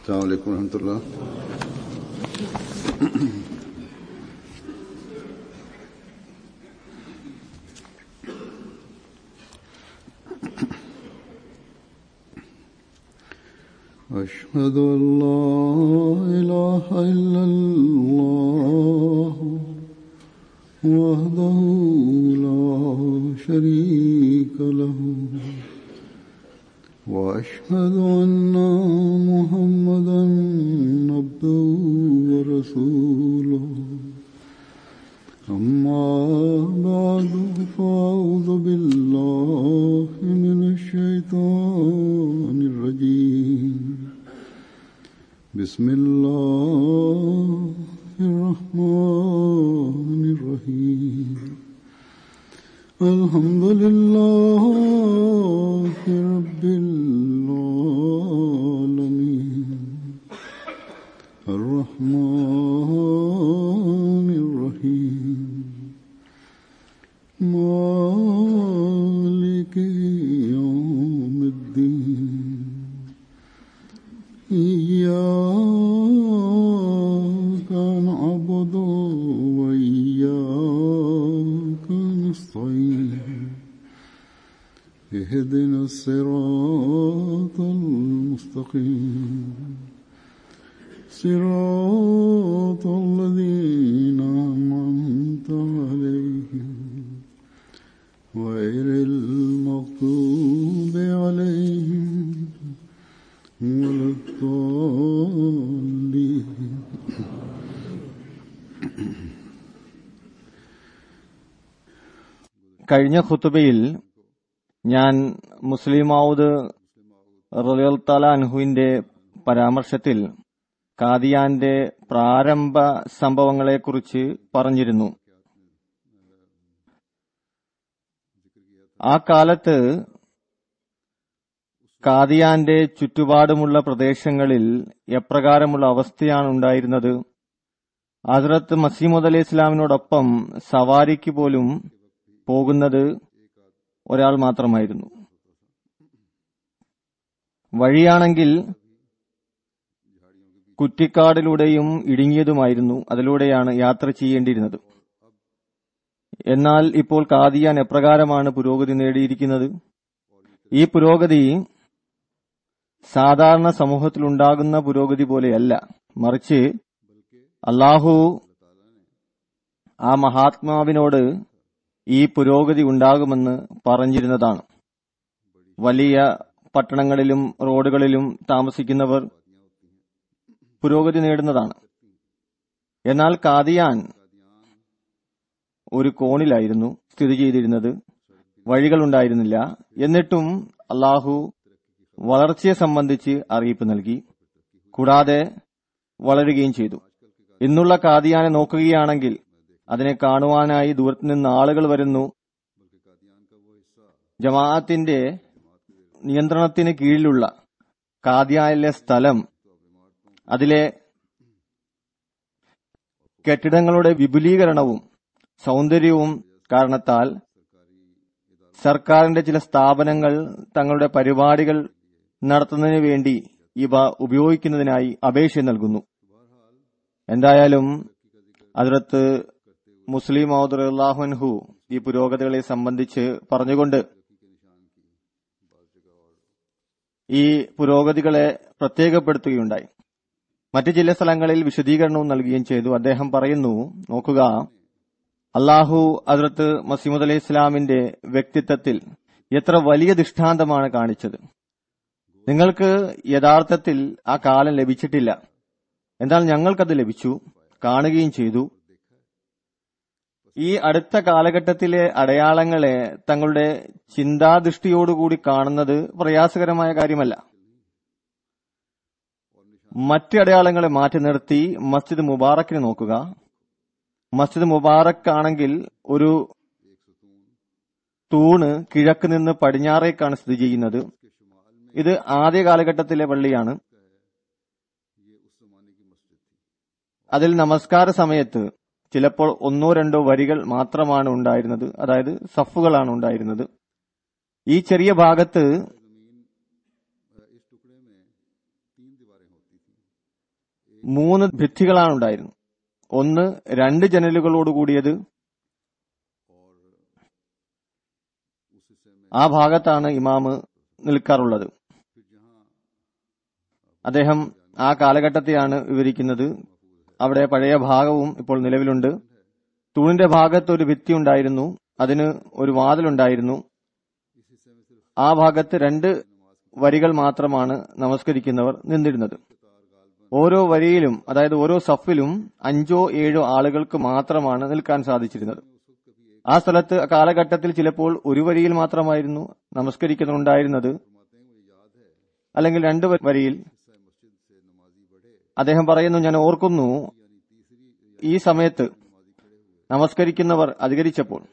السلام عليكم ورحمة الله أشهد أن لا إله إلا الله وحده لا شريك له وأشهد أن محمدا عبده ورسوله أما بعد فأعوذ بالله من الشيطان الرجيم بسم الله الرحمن الرحيم الحمد لله رب العالمين الرحمن الرحيم مالك يوم الدين إياك نعبد وإياك نستعين اهدنا الصراط المستقيم صراط الذين أنعمت عليهم غير المغضوب عليهم ولا الضالين കഴിഞ്ഞ ഖുത്തുബയിൽ ഞാൻ മുസ്ലിമൌദ് റലിയൽത്തല അൻഹുവിന്റെ പരാമർശത്തിൽ കാദിയാന്റെ പ്രാരംഭ സംഭവങ്ങളെക്കുറിച്ച് പറഞ്ഞിരുന്നു ആ കാലത്ത് കാദിയാന്റെ ചുറ്റുപാടുമുള്ള പ്രദേശങ്ങളിൽ എപ്രകാരമുള്ള അവസ്ഥയാണ് ഉണ്ടായിരുന്നത് ഹസ്രത്ത് മസീമുദ് അലി ഇസ്ലാമിനോടൊപ്പം സവാരിക്ക് പോലും പോകുന്നത് ഒരാൾ മാത്രമായിരുന്നു വഴിയാണെങ്കിൽ കുറ്റിക്കാടിലൂടെയും ഇടുങ്ങിയതുമായിരുന്നു അതിലൂടെയാണ് യാത്ര ചെയ്യേണ്ടിയിരുന്നത് എന്നാൽ ഇപ്പോൾ കാദിയാൻ എപ്രകാരമാണ് പുരോഗതി നേടിയിരിക്കുന്നത് ഈ പുരോഗതി സാധാരണ സമൂഹത്തിലുണ്ടാകുന്ന പുരോഗതി പോലെയല്ല മറിച്ച് അള്ളാഹു ആ മഹാത്മാവിനോട് ഈ പുരോഗതി ഉണ്ടാകുമെന്ന് പറഞ്ഞിരുന്നതാണ് വലിയ പട്ടണങ്ങളിലും റോഡുകളിലും താമസിക്കുന്നവർ പുരോഗതി നേടുന്നതാണ് എന്നാൽ കാദിയാൻ ഒരു കോണിലായിരുന്നു സ്ഥിതി ചെയ്തിരുന്നത് വഴികളുണ്ടായിരുന്നില്ല എന്നിട്ടും അള്ളാഹു വളർച്ചയെ സംബന്ധിച്ച് അറിയിപ്പ് നൽകി കൂടാതെ വളരുകയും ചെയ്തു ഇന്നുള്ള കാദിയാനെ നോക്കുകയാണെങ്കിൽ അതിനെ കാണുവാനായി ദൂരത്തു നിന്ന് ആളുകൾ വരുന്നു ജമാഅത്തിന്റെ നിയന്ത്രണത്തിന് കീഴിലുള്ള കാദിയാനിലെ സ്ഥലം അതിലെ കെട്ടിടങ്ങളുടെ വിപുലീകരണവും സൗന്ദര്യവും കാരണത്താൽ സർക്കാരിന്റെ ചില സ്ഥാപനങ്ങൾ തങ്ങളുടെ പരിപാടികൾ നടത്തുന്നതിന് വേണ്ടി ഇവ ഉപയോഗിക്കുന്നതിനായി അപേക്ഷ നൽകുന്നു എന്തായാലും അതിർത്ത് മുസ്ലിം ഔദുല്ലാഹുൻഹു ഈ പുരോഗതികളെ സംബന്ധിച്ച് പറഞ്ഞുകൊണ്ട് ഈ പുരോഗതികളെ പ്രത്യേകപ്പെടുത്തുകയുണ്ടായി മറ്റു ചില സ്ഥലങ്ങളിൽ വിശദീകരണവും നൽകുകയും ചെയ്തു അദ്ദേഹം പറയുന്നു നോക്കുക അള്ളാഹു അതിർത്ത് മസീമുദ് അലൈഹി ഇസ്ലാമിന്റെ വ്യക്തിത്വത്തിൽ എത്ര വലിയ ദൃഷ്ടാന്തമാണ് കാണിച്ചത് നിങ്ങൾക്ക് യഥാർത്ഥത്തിൽ ആ കാലം ലഭിച്ചിട്ടില്ല എന്നാൽ ഞങ്ങൾക്കത് ലഭിച്ചു കാണുകയും ചെയ്തു ഈ അടുത്ത കാലഘട്ടത്തിലെ അടയാളങ്ങളെ തങ്ങളുടെ ചിന്താദൃഷ്ടിയോടുകൂടി കാണുന്നത് പ്രയാസകരമായ കാര്യമല്ല മറ്റ് അടയാളങ്ങളെ മാറ്റി നിർത്തി മസ്ജിദ് മുബാറക്കിനെ നോക്കുക മസ്ജിദ് മുബാറക്ക് ആണെങ്കിൽ ഒരു തൂണ് കിഴക്ക് നിന്ന് പടിഞ്ഞാറേക്കാണ് സ്ഥിതി ചെയ്യുന്നത് ഇത് ആദ്യ കാലഘട്ടത്തിലെ പള്ളിയാണ് അതിൽ നമസ്കാര സമയത്ത് ചിലപ്പോൾ ഒന്നോ രണ്ടോ വരികൾ മാത്രമാണ് ഉണ്ടായിരുന്നത് അതായത് സഫുകളാണ് ഉണ്ടായിരുന്നത് ഈ ചെറിയ ഭാഗത്ത് മൂന്ന് ഭിത്തികളാണ് ഉണ്ടായിരുന്നത് ഒന്ന് രണ്ട് ജനലുകളോട് കൂടിയത് ആ ഭാഗത്താണ് ഇമാമ് നിൽക്കാറുള്ളത് അദ്ദേഹം ആ കാലഘട്ടത്തെയാണ് വിവരിക്കുന്നത് അവിടെ പഴയ ഭാഗവും ഇപ്പോൾ നിലവിലുണ്ട് തൂണിന്റെ ഭാഗത്ത് ഒരു ഭിത്തി ഉണ്ടായിരുന്നു അതിന് ഒരു വാതിലുണ്ടായിരുന്നു ആ ഭാഗത്ത് രണ്ട് വരികൾ മാത്രമാണ് നമസ്കരിക്കുന്നവർ നിന്നിരുന്നത് ഓരോ വരിയിലും അതായത് ഓരോ സഫിലും അഞ്ചോ ഏഴോ ആളുകൾക്ക് മാത്രമാണ് നിൽക്കാൻ സാധിച്ചിരുന്നത് ആ സ്ഥലത്ത് കാലഘട്ടത്തിൽ ചിലപ്പോൾ ഒരു വരിയിൽ മാത്രമായിരുന്നു നമസ്കരിക്കുന്നുണ്ടായിരുന്നത് അല്ലെങ്കിൽ രണ്ട് വരിയിൽ അദ്ദേഹം പറയുന്നു ഞാൻ ഓർക്കുന്നു ഈ സമയത്ത് നമസ്കരിക്കുന്നവർ അധികരിച്ചപ്പോൾ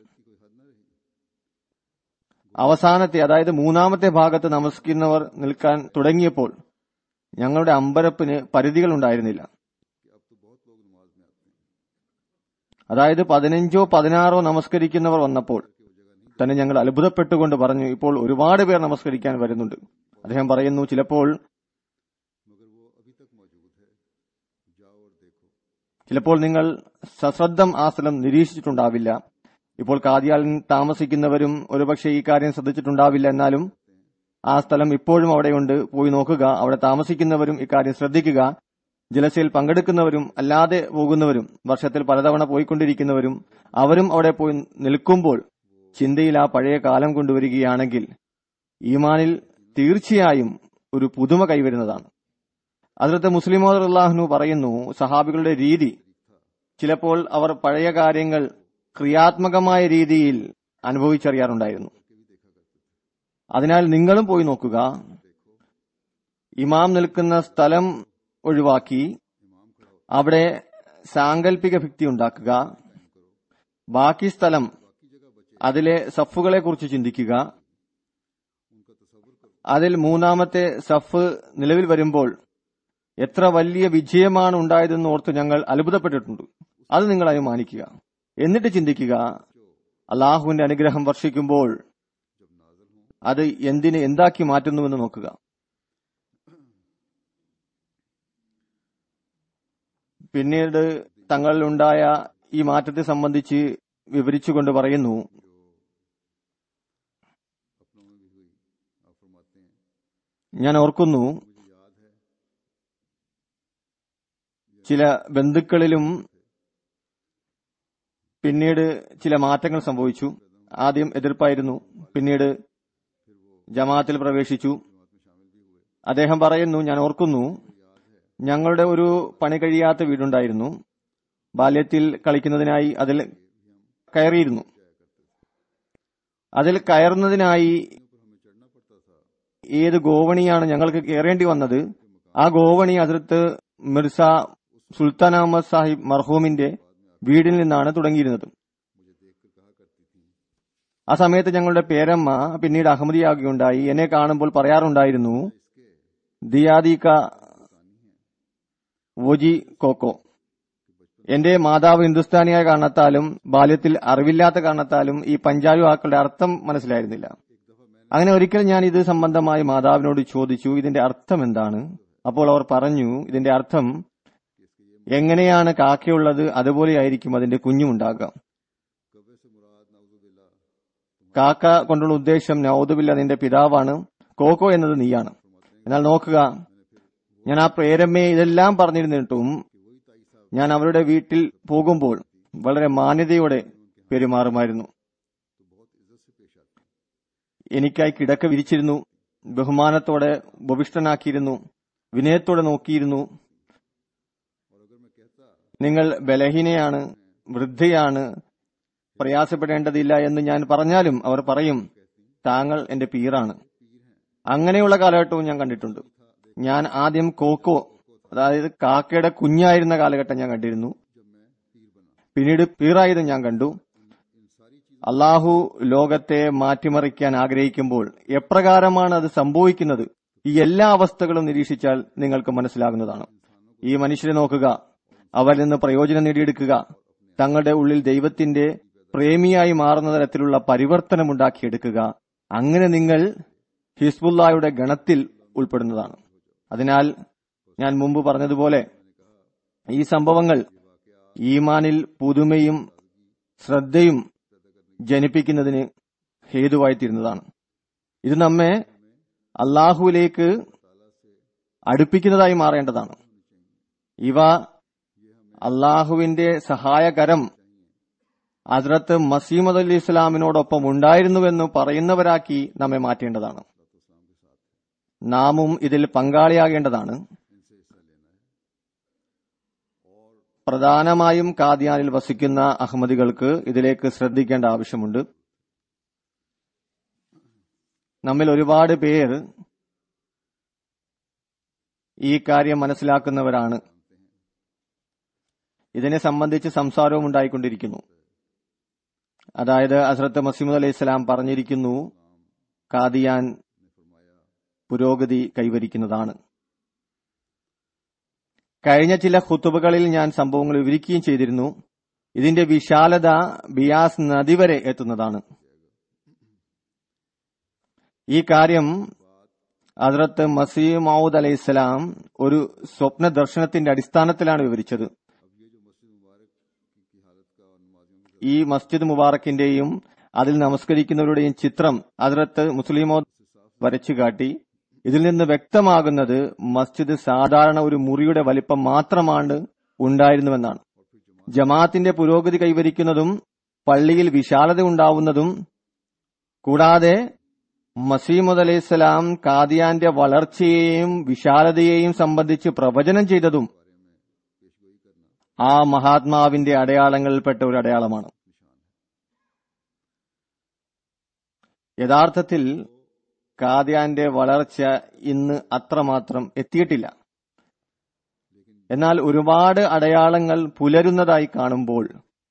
അവസാനത്തെ അതായത് മൂന്നാമത്തെ ഭാഗത്ത് നമസ്കരിക്കുന്നവർ നിൽക്കാൻ തുടങ്ങിയപ്പോൾ ഞങ്ങളുടെ അമ്പരപ്പിന് പരിധികൾ ഉണ്ടായിരുന്നില്ല അതായത് പതിനഞ്ചോ പതിനാറോ നമസ്കരിക്കുന്നവർ വന്നപ്പോൾ തന്നെ ഞങ്ങൾ അത്ഭുതപ്പെട്ടുകൊണ്ട് പറഞ്ഞു ഇപ്പോൾ ഒരുപാട് പേർ നമസ്കരിക്കാൻ വരുന്നുണ്ട് അദ്ദേഹം പറയുന്നു ചിലപ്പോൾ ചിലപ്പോൾ നിങ്ങൾ സശ്രദ്ധം ആ സ്ഥലം നിരീക്ഷിച്ചിട്ടുണ്ടാവില്ല ഇപ്പോൾ കാദിയാലിൽ താമസിക്കുന്നവരും ഒരുപക്ഷെ ഈ കാര്യം ശ്രദ്ധിച്ചിട്ടുണ്ടാവില്ല എന്നാലും ആ സ്ഥലം ഇപ്പോഴും അവിടെയുണ്ട് പോയി നോക്കുക അവിടെ താമസിക്കുന്നവരും ഇക്കാര്യം ശ്രദ്ധിക്കുക ജലസയിൽ പങ്കെടുക്കുന്നവരും അല്ലാതെ പോകുന്നവരും വർഷത്തിൽ പലതവണ പോയിക്കൊണ്ടിരിക്കുന്നവരും അവരും അവിടെ പോയി നിൽക്കുമ്പോൾ ചിന്തയിൽ ആ പഴയ കാലം കൊണ്ടുവരികയാണെങ്കിൽ ഈമാനിൽ തീർച്ചയായും ഒരു പുതുമ കൈവരുന്നതാണ് അതിലത്തെ മുസ്ലിമോദർ അള്ളാഹ്നു പറയുന്നു സഹാബികളുടെ രീതി ചിലപ്പോൾ അവർ പഴയ കാര്യങ്ങൾ ക്രിയാത്മകമായ രീതിയിൽ അനുഭവിച്ചറിയാറുണ്ടായിരുന്നു അതിനാൽ നിങ്ങളും പോയി നോക്കുക ഇമാം നിൽക്കുന്ന സ്ഥലം ഒഴിവാക്കി അവിടെ സാങ്കല്പിക ഭിത്തി ഉണ്ടാക്കുക ബാക്കി സ്ഥലം അതിലെ സഫുകളെ കുറിച്ച് ചിന്തിക്കുക അതിൽ മൂന്നാമത്തെ സഫ് നിലവിൽ വരുമ്പോൾ എത്ര വലിയ വിജയമാണ് ഉണ്ടായതെന്ന് ഓർത്ത് ഞങ്ങൾ അത്ഭുതപ്പെട്ടിട്ടുണ്ട് അത് നിങ്ങൾ അനുമാനിക്കുക എന്നിട്ട് ചിന്തിക്കുക അള്ളാഹുവിന്റെ അനുഗ്രഹം വർഷിക്കുമ്പോൾ അത് എന്തിനെ എന്താക്കി മാറ്റുന്നുവെന്ന് നോക്കുക പിന്നീട് തങ്ങളിലുണ്ടായ ഈ മാറ്റത്തെ സംബന്ധിച്ച് വിവരിച്ചുകൊണ്ട് പറയുന്നു ഞാൻ ഓർക്കുന്നു ചില ബന്ധുക്കളിലും പിന്നീട് ചില മാറ്റങ്ങൾ സംഭവിച്ചു ആദ്യം എതിർപ്പായിരുന്നു പിന്നീട് ജമാഅത്തിൽ പ്രവേശിച്ചു അദ്ദേഹം പറയുന്നു ഞാൻ ഓർക്കുന്നു ഞങ്ങളുടെ ഒരു പണി കഴിയാത്ത വീടുണ്ടായിരുന്നു ബാല്യത്തിൽ കളിക്കുന്നതിനായി അതിൽ കയറിയിരുന്നു അതിൽ കയറുന്നതിനായി ഏത് ഗോവണിയാണ് ഞങ്ങൾക്ക് കയറേണ്ടി വന്നത് ആ ഗോവണി അതിർത്ത് മിർസ സുൽത്താൻ അഹമ്മദ് സാഹിബ് മർഹൂമിന്റെ വീടിൽ നിന്നാണ് തുടങ്ങിയിരുന്നത് ആ സമയത്ത് ഞങ്ങളുടെ പേരമ്മ പിന്നീട് അഹമ്മദിയാകുകയുണ്ടായി എന്നെ കാണുമ്പോൾ പറയാറുണ്ടായിരുന്നു ദിയാദിക വോജി കോക്കോ എന്റെ മാതാവ് ഹിന്ദുസ്ഥാനിയായ കാരണത്താലും ബാല്യത്തിൽ അറിവില്ലാത്ത കാരണത്താലും ഈ പഞ്ചാബി വാക്കുകളുടെ അർത്ഥം മനസ്സിലായിരുന്നില്ല അങ്ങനെ ഒരിക്കൽ ഞാൻ ഇത് സംബന്ധമായി മാതാവിനോട് ചോദിച്ചു ഇതിന്റെ അർത്ഥം എന്താണ് അപ്പോൾ അവർ പറഞ്ഞു ഇതിന്റെ അർത്ഥം എങ്ങനെയാണ് കാക്കയുള്ളത് അതുപോലെയായിരിക്കും അതിന്റെ കുഞ്ഞുമുണ്ടാകുക കാക്ക കൊണ്ടുള്ള ഉദ്ദേശം നൌദുബില്ല നിന്റെ പിതാവാണ് കോക്കോ എന്നത് നീയാണ് എന്നാൽ നോക്കുക ഞാൻ ആ പ്രേരമ്മയെ ഇതെല്ലാം പറഞ്ഞിരുന്നിട്ടും ഞാൻ അവരുടെ വീട്ടിൽ പോകുമ്പോൾ വളരെ മാന്യതയോടെ പെരുമാറുമായിരുന്നു എനിക്കായി കിടക്ക വിരിച്ചിരുന്നു ബഹുമാനത്തോടെ ഉപവിഷ്ടനാക്കിയിരുന്നു വിനയത്തോടെ നോക്കിയിരുന്നു നിങ്ങൾ ബലഹീനയാണ് വൃദ്ധയാണ് പ്രയാസപ്പെടേണ്ടതില്ല എന്ന് ഞാൻ പറഞ്ഞാലും അവർ പറയും താങ്കൾ എന്റെ പീറാണ് അങ്ങനെയുള്ള കാലഘട്ടവും ഞാൻ കണ്ടിട്ടുണ്ട് ഞാൻ ആദ്യം കോക്കോ അതായത് കാക്കയുടെ കുഞ്ഞായിരുന്ന കാലഘട്ടം ഞാൻ കണ്ടിരുന്നു പിന്നീട് പീറായതും ഞാൻ കണ്ടു അള്ളാഹു ലോകത്തെ മാറ്റിമറിക്കാൻ ആഗ്രഹിക്കുമ്പോൾ എപ്രകാരമാണ് അത് സംഭവിക്കുന്നത് ഈ എല്ലാ അവസ്ഥകളും നിരീക്ഷിച്ചാൽ നിങ്ങൾക്ക് മനസ്സിലാകുന്നതാണ് ഈ മനുഷ്യരെ നോക്കുക അവരിൽ നിന്ന് പ്രയോജനം നേടിയെടുക്കുക തങ്ങളുടെ ഉള്ളിൽ ദൈവത്തിന്റെ പ്രേമിയായി മാറുന്ന തരത്തിലുള്ള പരിവർത്തനം ഉണ്ടാക്കിയെടുക്കുക അങ്ങനെ നിങ്ങൾ ഹിസ്ബുല്ലായുടെ ഗണത്തിൽ ഉൾപ്പെടുന്നതാണ് അതിനാൽ ഞാൻ മുമ്പ് പറഞ്ഞതുപോലെ ഈ സംഭവങ്ങൾ ഈമാനിൽ പുതുമയും ശ്രദ്ധയും ജനിപ്പിക്കുന്നതിന് ഹേതുവായിത്തീരുന്നതാണ് ഇത് നമ്മെ അള്ളാഹുവിലേക്ക് അടുപ്പിക്കുന്നതായി മാറേണ്ടതാണ് ഇവ അള്ളാഹുവിന്റെ സഹായകരം ഹസ്രത്ത് മസീമദ് അലി ഇസ്ലാമിനോടൊപ്പം ഉണ്ടായിരുന്നുവെന്ന് പറയുന്നവരാക്കി നമ്മെ മാറ്റേണ്ടതാണ് നാമും ഇതിൽ പങ്കാളിയാകേണ്ടതാണ് പ്രധാനമായും കാദ്യാനിൽ വസിക്കുന്ന അഹമ്മദികൾക്ക് ഇതിലേക്ക് ശ്രദ്ധിക്കേണ്ട ആവശ്യമുണ്ട് നമ്മിൽ ഒരുപാട് പേർ ഈ കാര്യം മനസ്സിലാക്കുന്നവരാണ് ഇതിനെ സംബന്ധിച്ച് സംസാരവും ഉണ്ടായിക്കൊണ്ടിരിക്കുന്നു അതായത് അസ്രത്ത് മസീമുദ് അലൈഹി സ്വലാം പറഞ്ഞിരിക്കുന്നു കാദിയാൻ പുരോഗതി കൈവരിക്കുന്നതാണ് കഴിഞ്ഞ ചില ഖുത്തുബകളിൽ ഞാൻ സംഭവങ്ങൾ വിവരിക്കുകയും ചെയ്തിരുന്നു ഇതിന്റെ വിശാലത ബിയാസ് നദി വരെ എത്തുന്നതാണ് ഈ കാര്യം ഹസ്രത്ത് മസീം മൗദ് അലൈഹിസ്സലാം ഒരു സ്വപ്ന ദർശനത്തിന്റെ അടിസ്ഥാനത്തിലാണ് വിവരിച്ചത് ഈ മസ്ജിദ് മുബാറക്കിന്റെയും അതിൽ നമസ്കരിക്കുന്നവരുടെയും ചിത്രം ഹസ്രത്ത് മുസ്ലിമോ വരച്ചു കാട്ടി ഇതിൽ നിന്ന് വ്യക്തമാകുന്നത് മസ്ജിദ് സാധാരണ ഒരു മുറിയുടെ വലിപ്പം മാത്രമാണ് ഉണ്ടായിരുന്നുവെന്നാണ് ജമാഅത്തിന്റെ പുരോഗതി കൈവരിക്കുന്നതും പള്ളിയിൽ വിശാലത ഉണ്ടാവുന്നതും കൂടാതെ മസീമുദ് അലൈഹിസ്സലാം കാദിയാന്റെ വളർച്ചയെയും വിശാലതയെയും സംബന്ധിച്ച് പ്രവചനം ചെയ്തതും ആ മഹാത്മാവിന്റെ അടയാളങ്ങളിൽപ്പെട്ട ഒരു അടയാളമാണ് യഥാർത്ഥത്തിൽ കാദ്യാന്റെ വളർച്ച ഇന്ന് അത്രമാത്രം എത്തിയിട്ടില്ല എന്നാൽ ഒരുപാട് അടയാളങ്ങൾ പുലരുന്നതായി കാണുമ്പോൾ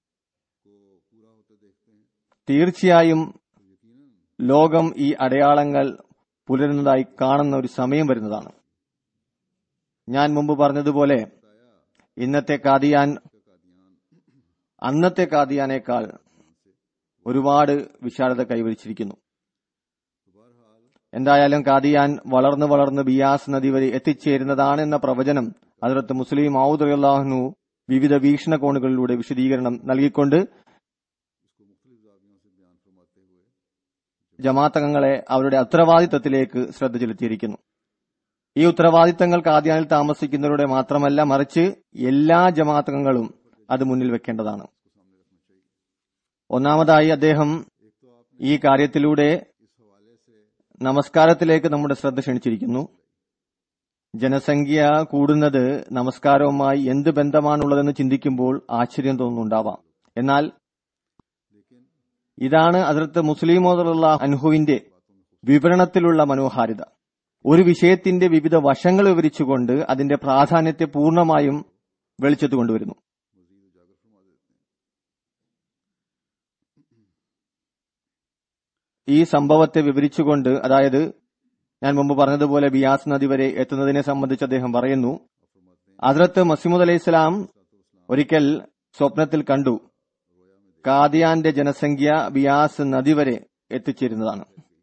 തീർച്ചയായും ലോകം ഈ അടയാളങ്ങൾ പുലരുന്നതായി കാണുന്ന ഒരു സമയം വരുന്നതാണ് ഞാൻ മുമ്പ് പറഞ്ഞതുപോലെ ഇന്നത്തെ കാദിയാൻ അന്നത്തെ കാദിയാനേക്കാൾ ഒരുപാട് വിശാലത കൈവരിച്ചിരിക്കുന്നു എന്തായാലും കാദിയാൻ വളർന്നു വളർന്ന് ബിയാസ് നദി വരെ എത്തിച്ചേരുന്നതാണ് എന്ന പ്രവചനം അതിർത്ത് മുസ്ലിം ഔദ് അള്ളാഹുനു വിവിധ വീക്ഷണകോണുകളിലൂടെ വിശദീകരണം നൽകിക്കൊണ്ട് ജമാഅത്തംഗങ്ങളെ അവരുടെ ഉത്തരവാദിത്തത്തിലേക്ക് ശ്രദ്ധ ചെലുത്തിയിരിക്കുന്നു ഈ ഉത്തരവാദിത്തങ്ങൾ കാദ്യാനിൽ താമസിക്കുന്നവരുടെ മാത്രമല്ല മറിച്ച് എല്ലാ ജമാഅത്തംഗങ്ങളും അത് മുന്നിൽ വെക്കേണ്ടതാണ് ഒന്നാമതായി അദ്ദേഹം ഈ കാര്യത്തിലൂടെ നമസ്കാരത്തിലേക്ക് നമ്മുടെ ശ്രദ്ധ ക്ഷണിച്ചിരിക്കുന്നു ജനസംഖ്യ കൂടുന്നത് നമസ്കാരവുമായി എന്ത് ബന്ധമാണുള്ളതെന്ന് ചിന്തിക്കുമ്പോൾ ആശ്ചര്യം തോന്നുന്നുണ്ടാവാം എന്നാൽ ഇതാണ് അതിർത്ത് മുസ്ലിമോദുള്ള അൻഹുവിന്റെ വിവരണത്തിലുള്ള മനോഹാരിത ഒരു വിഷയത്തിന്റെ വിവിധ വശങ്ങൾ വിവരിച്ചുകൊണ്ട് അതിന്റെ പ്രാധാന്യത്തെ പൂർണ്ണമായും വെളിച്ചത്ത് കൊണ്ടുവരുന്നു ഈ സംഭവത്തെ വിവരിച്ചുകൊണ്ട് അതായത് ഞാൻ മുമ്പ് പറഞ്ഞതുപോലെ ബിയാസ് നദി വരെ എത്തുന്നതിനെ സംബന്ധിച്ച് അദ്ദേഹം പറയുന്നു ഹസ്രത്ത് മസീമുദ് അലൈഹി സ്വലാം ഒരിക്കൽ സ്വപ്നത്തിൽ കണ്ടു കാദിയാന്റെ ജനസംഖ്യ ബിയാസ് നദി വരെ എത്തിച്ചേരുന്നതാണ്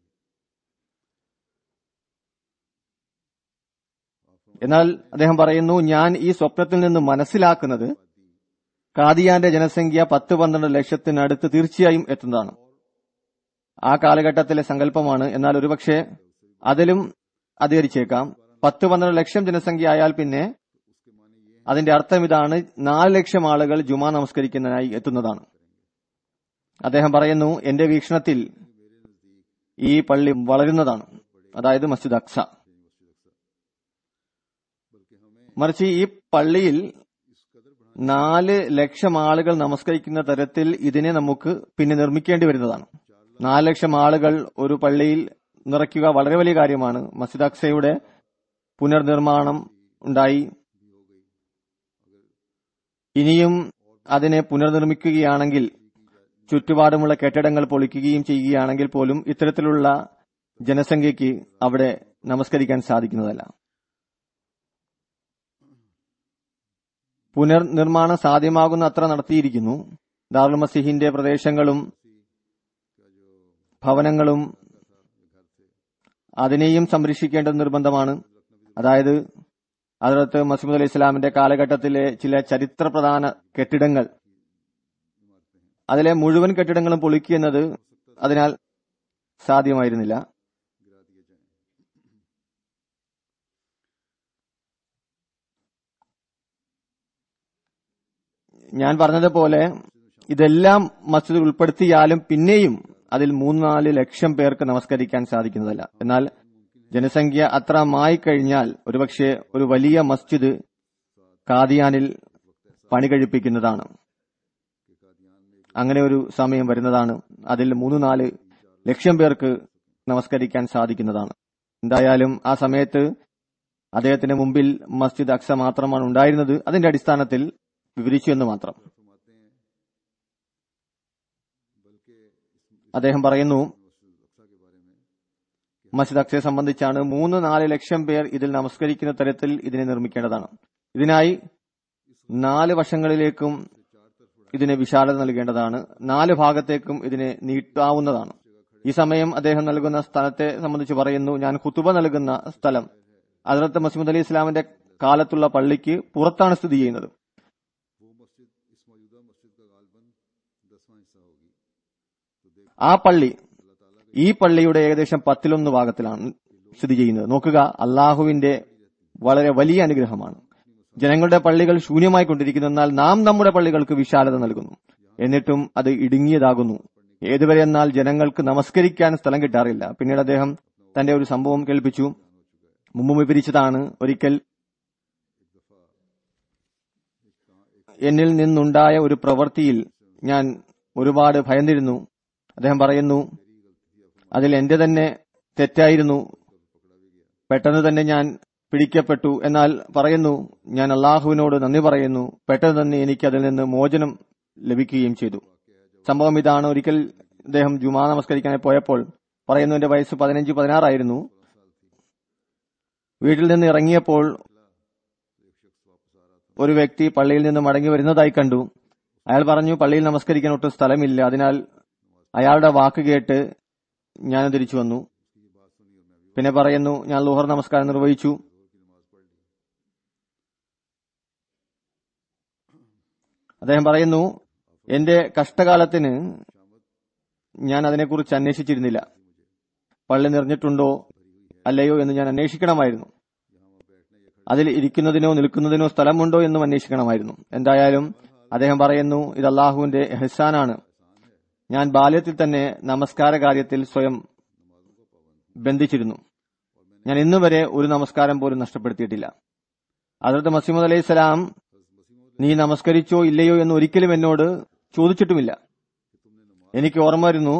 എന്നാൽ അദ്ദേഹം പറയുന്നു ഞാൻ ഈ സ്വപ്നത്തിൽ നിന്ന് മനസ്സിലാക്കുന്നത് കാദിയാന്റെ ജനസംഖ്യ പത്ത് പന്ത്രണ്ട് ലക്ഷത്തിനടുത്ത് തീർച്ചയായും എത്തുന്നതാണ് ആ കാലഘട്ടത്തിലെ സങ്കല്പമാണ് എന്നാൽ ഒരുപക്ഷെ അതിലും അധികരിച്ചേക്കാം പത്ത് പന്ത്രണ്ട് ലക്ഷം ജനസംഖ്യ ആയാൽ പിന്നെ അതിന്റെ അർത്ഥം ഇതാണ് നാല് ലക്ഷം ആളുകൾ ജുമാ നമസ്കരിക്കുന്നതിനായി എത്തുന്നതാണ് അദ്ദേഹം പറയുന്നു എന്റെ വീക്ഷണത്തിൽ ഈ പള്ളി വളരുന്നതാണ് അതായത് മസ്ജിദ് അക്സ മറിച്ച് ഈ പള്ളിയിൽ നാല് ലക്ഷം ആളുകൾ നമസ്കരിക്കുന്ന തരത്തിൽ ഇതിനെ നമുക്ക് പിന്നെ നിർമ്മിക്കേണ്ടി വരുന്നതാണ് നാല് ലക്ഷം ആളുകൾ ഒരു പള്ളിയിൽ നിറയ്ക്കുക വളരെ വലിയ കാര്യമാണ് മസ്ജിദ് അക്സയുടെ പുനർനിർമ്മാണം ഉണ്ടായി ഇനിയും അതിനെ പുനർനിർമ്മിക്കുകയാണെങ്കിൽ ചുറ്റുപാടുമുള്ള കെട്ടിടങ്ങൾ പൊളിക്കുകയും ചെയ്യുകയാണെങ്കിൽ പോലും ഇത്തരത്തിലുള്ള ജനസംഖ്യയ്ക്ക് അവിടെ നമസ്കരിക്കാൻ സാധിക്കുന്നതല്ല പുനർനിർമ്മാണം സാധ്യമാകുന്ന അത്ര നടത്തിയിരിക്കുന്നു ദാറുൽ മസിഹിന്റെ പ്രദേശങ്ങളും ഭവനങ്ങളും അതിനെയും സംരക്ഷിക്കേണ്ടത് നിർബന്ധമാണ് അതായത് അതിർത്ത് മസീമുദ് അലി ഇസ്ലാമിന്റെ കാലഘട്ടത്തിലെ ചില ചരിത്രപ്രധാന കെട്ടിടങ്ങൾ അതിലെ മുഴുവൻ കെട്ടിടങ്ങളും പൊളിക്കുന്നത് അതിനാൽ സാധ്യമായിരുന്നില്ല ഞാൻ പറഞ്ഞതുപോലെ ഇതെല്ലാം മസ്ജിദ് ഉൾപ്പെടുത്തിയാലും പിന്നെയും അതിൽ മൂന്ന് നാല് ലക്ഷം പേർക്ക് നമസ്കരിക്കാൻ സാധിക്കുന്നതല്ല എന്നാൽ ജനസംഖ്യ അത്ര മായിക്കഴിഞ്ഞാൽ ഒരുപക്ഷെ ഒരു വലിയ മസ്ജിദ് കാദിയാനിൽ പണി കഴിപ്പിക്കുന്നതാണ് അങ്ങനെ ഒരു സമയം വരുന്നതാണ് അതിൽ മൂന്ന് നാല് ലക്ഷം പേർക്ക് നമസ്കരിക്കാൻ സാധിക്കുന്നതാണ് എന്തായാലും ആ സമയത്ത് അദ്ദേഹത്തിന്റെ മുമ്പിൽ മസ്ജിദ് അക്സ മാത്രമാണ് ഉണ്ടായിരുന്നത് അതിന്റെ അടിസ്ഥാനത്തിൽ വിവരിച്ചു എന്ന് മാത്രം അദ്ദേഹം പറയുന്നു മസ്ജിദ് അക്സയെ സംബന്ധിച്ചാണ് മൂന്ന് നാല് ലക്ഷം പേർ ഇതിൽ നമസ്കരിക്കുന്ന തരത്തിൽ ഇതിനെ നിർമ്മിക്കേണ്ടതാണ് ഇതിനായി നാല് വശങ്ങളിലേക്കും ഇതിന് വിശാലത നൽകേണ്ടതാണ് നാല് ഭാഗത്തേക്കും ഇതിനെ നീട്ടാവുന്നതാണ് ഈ സമയം അദ്ദേഹം നൽകുന്ന സ്ഥലത്തെ സംബന്ധിച്ച് പറയുന്നു ഞാൻ ഖുത്തുബ നൽകുന്ന സ്ഥലം അതിർത്ത് മസീമദ് അലി ഇസ്ലാമിന്റെ കാലത്തുള്ള പള്ളിക്ക് പുറത്താണ് സ്ഥിതി ചെയ്യുന്നത് ആ പള്ളി ഈ പള്ളിയുടെ ഏകദേശം പത്തിലൊന്ന് ഭാഗത്തിലാണ് സ്ഥിതി ചെയ്യുന്നത് നോക്കുക അള്ളാഹുവിന്റെ വളരെ വലിയ അനുഗ്രഹമാണ് ജനങ്ങളുടെ പള്ളികൾ ശൂന്യമായി കൊണ്ടിരിക്കുന്നു എന്നാൽ നാം നമ്മുടെ പള്ളികൾക്ക് വിശാലത നൽകുന്നു എന്നിട്ടും അത് ഇടുങ്ങിയതാകുന്നു ഏതുവരെ എന്നാൽ ജനങ്ങൾക്ക് നമസ്കരിക്കാൻ സ്ഥലം കിട്ടാറില്ല പിന്നീട് അദ്ദേഹം തന്റെ ഒരു സംഭവം കേൾപ്പിച്ചു മുമ്പ് വിവരിച്ചതാണ് ഒരിക്കൽ എന്നിൽ നിന്നുണ്ടായ ഒരു പ്രവൃത്തിയിൽ ഞാൻ ഒരുപാട് ഭയന്നിരുന്നു അദ്ദേഹം പറയുന്നു അതിൽ എന്റെ തന്നെ തെറ്റായിരുന്നു പെട്ടെന്ന് തന്നെ ഞാൻ പിടിക്കപ്പെട്ടു എന്നാൽ പറയുന്നു ഞാൻ അള്ളാഹുവിനോട് നന്ദി പറയുന്നു പെട്ടെന്ന് തന്നെ എനിക്ക് അതിൽ നിന്ന് മോചനം ലഭിക്കുകയും ചെയ്തു സംഭവം ഇതാണ് ഒരിക്കൽ അദ്ദേഹം ജുമാ നമസ്കരിക്കാനായി പോയപ്പോൾ പറയുന്നു എന്റെ വയസ്സ് പതിനഞ്ച് പതിനാറായിരുന്നു വീട്ടിൽ നിന്ന് ഇറങ്ങിയപ്പോൾ ഒരു വ്യക്തി പള്ളിയിൽ നിന്ന് മടങ്ങി വരുന്നതായി കണ്ടു അയാൾ പറഞ്ഞു പള്ളിയിൽ നമസ്കരിക്കാൻ ഒട്ടും സ്ഥലമില്ല അതിനാൽ അയാളുടെ വാക്ക് കേട്ട് ഞാൻ തിരിച്ചു വന്നു പിന്നെ പറയുന്നു ഞാൻ ലോഹർ നമസ്കാരം നിർവഹിച്ചു അദ്ദേഹം പറയുന്നു എന്റെ കഷ്ടകാലത്തിന് ഞാൻ അതിനെക്കുറിച്ച് അന്വേഷിച്ചിരുന്നില്ല പള്ളി നിറഞ്ഞിട്ടുണ്ടോ അല്ലയോ എന്ന് ഞാൻ അന്വേഷിക്കണമായിരുന്നു അതിൽ ഇരിക്കുന്നതിനോ നിൽക്കുന്നതിനോ സ്ഥലമുണ്ടോ എന്നും അന്വേഷിക്കണമായിരുന്നു എന്തായാലും അദ്ദേഹം പറയുന്നു ഇത് അള്ളാഹുവിന്റെ ഹെസാനാണ് ഞാൻ ബാല്യത്തിൽ തന്നെ നമസ്കാര കാര്യത്തിൽ സ്വയം ബന്ധിച്ചിരുന്നു ഞാൻ ഇന്നുവരെ ഒരു നമസ്കാരം പോലും നഷ്ടപ്പെടുത്തിയിട്ടില്ല അതിർത്ത് മസീമദ് അലൈഹി സ്വലാം നീ നമസ്കരിച്ചോ ഇല്ലയോ എന്ന് ഒരിക്കലും എന്നോട് ചോദിച്ചിട്ടുമില്ല എനിക്ക് ഓർമ്മ വരുന്നു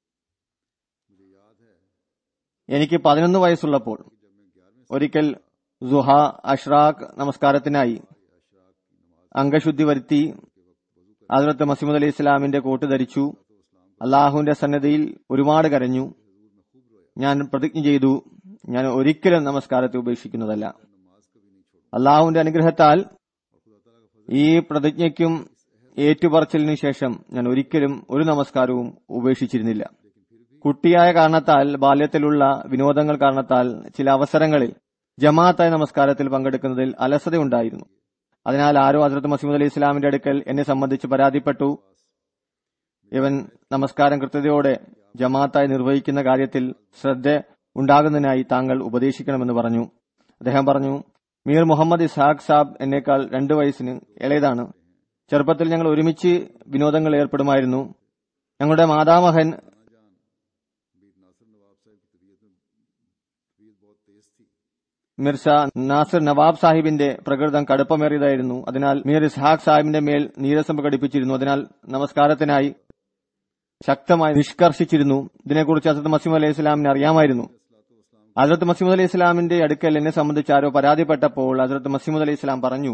എനിക്ക് പതിനൊന്ന് വയസ്സുള്ളപ്പോൾ ഒരിക്കൽ സുഹ അഷ്റാഖ് നമസ്കാരത്തിനായി അംഗശുദ്ധി വരുത്തി അതിർത്ത് മസീമദ് അലൈഹി ഇസ്ലാമിന്റെ കോട്ട് ധരിച്ചു അള്ളാഹുവിന്റെ സന്നദ്ധയിൽ ഒരുപാട് കരഞ്ഞു ഞാൻ പ്രതിജ്ഞ ചെയ്തു ഞാൻ ഒരിക്കലും നമസ്കാരത്തെ ഉപേക്ഷിക്കുന്നതല്ല അള്ളാഹുവിന്റെ അനുഗ്രഹത്താൽ ഈ പ്രതിജ്ഞയ്ക്കും ഏറ്റുപറച്ചിലിനു ശേഷം ഞാൻ ഒരിക്കലും ഒരു നമസ്കാരവും ഉപേക്ഷിച്ചിരുന്നില്ല കുട്ടിയായ കാരണത്താൽ ബാല്യത്തിലുള്ള വിനോദങ്ങൾ കാരണത്താൽ ചില അവസരങ്ങളിൽ ജമാഅത്തായ നമസ്കാരത്തിൽ പങ്കെടുക്കുന്നതിൽ അലസതയുണ്ടായിരുന്നു അതിനാൽ ആരോ ഹസ്രത്ത് മസീമദ് അലി ഇസ്ലാമിന്റെ അടുക്കൽ എന്നെ സംബന്ധിച്ച് പരാതിപ്പെട്ടു ഇവൻ നമസ്കാരം കൃത്യതയോടെ ജമാഅത്തായി നിർവഹിക്കുന്ന കാര്യത്തിൽ ശ്രദ്ധ ഉണ്ടാകുന്നതിനായി താങ്കൾ ഉപദേശിക്കണമെന്ന് പറഞ്ഞു അദ്ദേഹം പറഞ്ഞു മീർ മുഹമ്മദ് ഇസ്ഹാഖ് സാബ് എന്നേക്കാൾ രണ്ടു വയസ്സിന് ഇളയതാണ് ചെറുപ്പത്തിൽ ഞങ്ങൾ ഒരുമിച്ച് വിനോദങ്ങൾ ഏർപ്പെടുമായിരുന്നു ഞങ്ങളുടെ മാതാമഹൻ മിർസ നാസിർ നവാബ് സാഹിബിന്റെ പ്രകൃതം കടുപ്പമേറിയതായിരുന്നു അതിനാൽ മീർ ഇസ്ഹാഖ് സാഹിബിന്റെ മേൽ നീരസം പ്രകടിപ്പിച്ചിരുന്നു അതിനാൽ നമസ്കാരത്തിനായി ശക്തമായി നിഷ്കർഷിച്ചിരുന്നു ഇതിനെക്കുറിച്ച് അസത്ത് മസീം അലൈഹി ഇസ്ലാമിന് അറിയാമായിരുന്നു ഹസരത്ത് മസീമുദ് അലൈഹി ഇസ്ലാമിന്റെ അടുക്കൽ എന്നെ സംബന്ധിച്ച് ആരോ പരാതിപ്പെട്ടപ്പോൾ ഹസരത്ത് മസീമുദ് അലൈഹി ഇസ്ലാം പറഞ്ഞു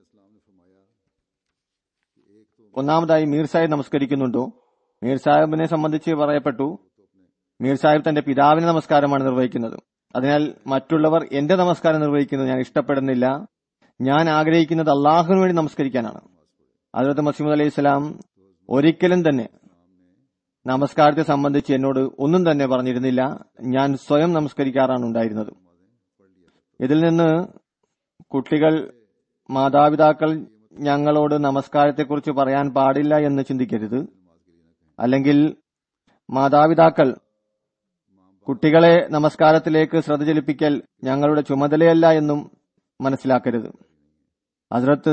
ഒന്നാമതായി മീർ സാഹിബ് നമസ്കരിക്കുന്നുണ്ടോ മീർ സാഹിബിനെ സംബന്ധിച്ച് പറയപ്പെട്ടു മീർ സാഹിബ് തന്റെ പിതാവിന്റെ നമസ്കാരമാണ് നിർവഹിക്കുന്നത് അതിനാൽ മറ്റുള്ളവർ എന്റെ നമസ്കാരം നിർവഹിക്കുന്നത് ഞാൻ ഇഷ്ടപ്പെടുന്നില്ല ഞാൻ ആഗ്രഹിക്കുന്നത് അള്ളാഹുവിന് വേണ്ടി നമസ്കരിക്കാനാണ് ഹസരത്ത് മസീമുദ് അലൈഹി ഇസ്ലാം ഒരിക്കലും തന്നെ നമസ്കാരത്തെ സംബന്ധിച്ച് എന്നോട് ഒന്നും തന്നെ പറഞ്ഞിരുന്നില്ല ഞാൻ സ്വയം നമസ്കരിക്കാറാണ് ഉണ്ടായിരുന്നത് ഇതിൽ നിന്ന് കുട്ടികൾ മാതാപിതാക്കൾ ഞങ്ങളോട് നമസ്കാരത്തെക്കുറിച്ച് പറയാൻ പാടില്ല എന്ന് ചിന്തിക്കരുത് അല്ലെങ്കിൽ മാതാപിതാക്കൾ കുട്ടികളെ നമസ്കാരത്തിലേക്ക് ശ്രദ്ധ ചെലുപ്പിക്കൽ ഞങ്ങളുടെ ചുമതലയല്ല എന്നും മനസ്സിലാക്കരുത് ഹസ്രത്ത്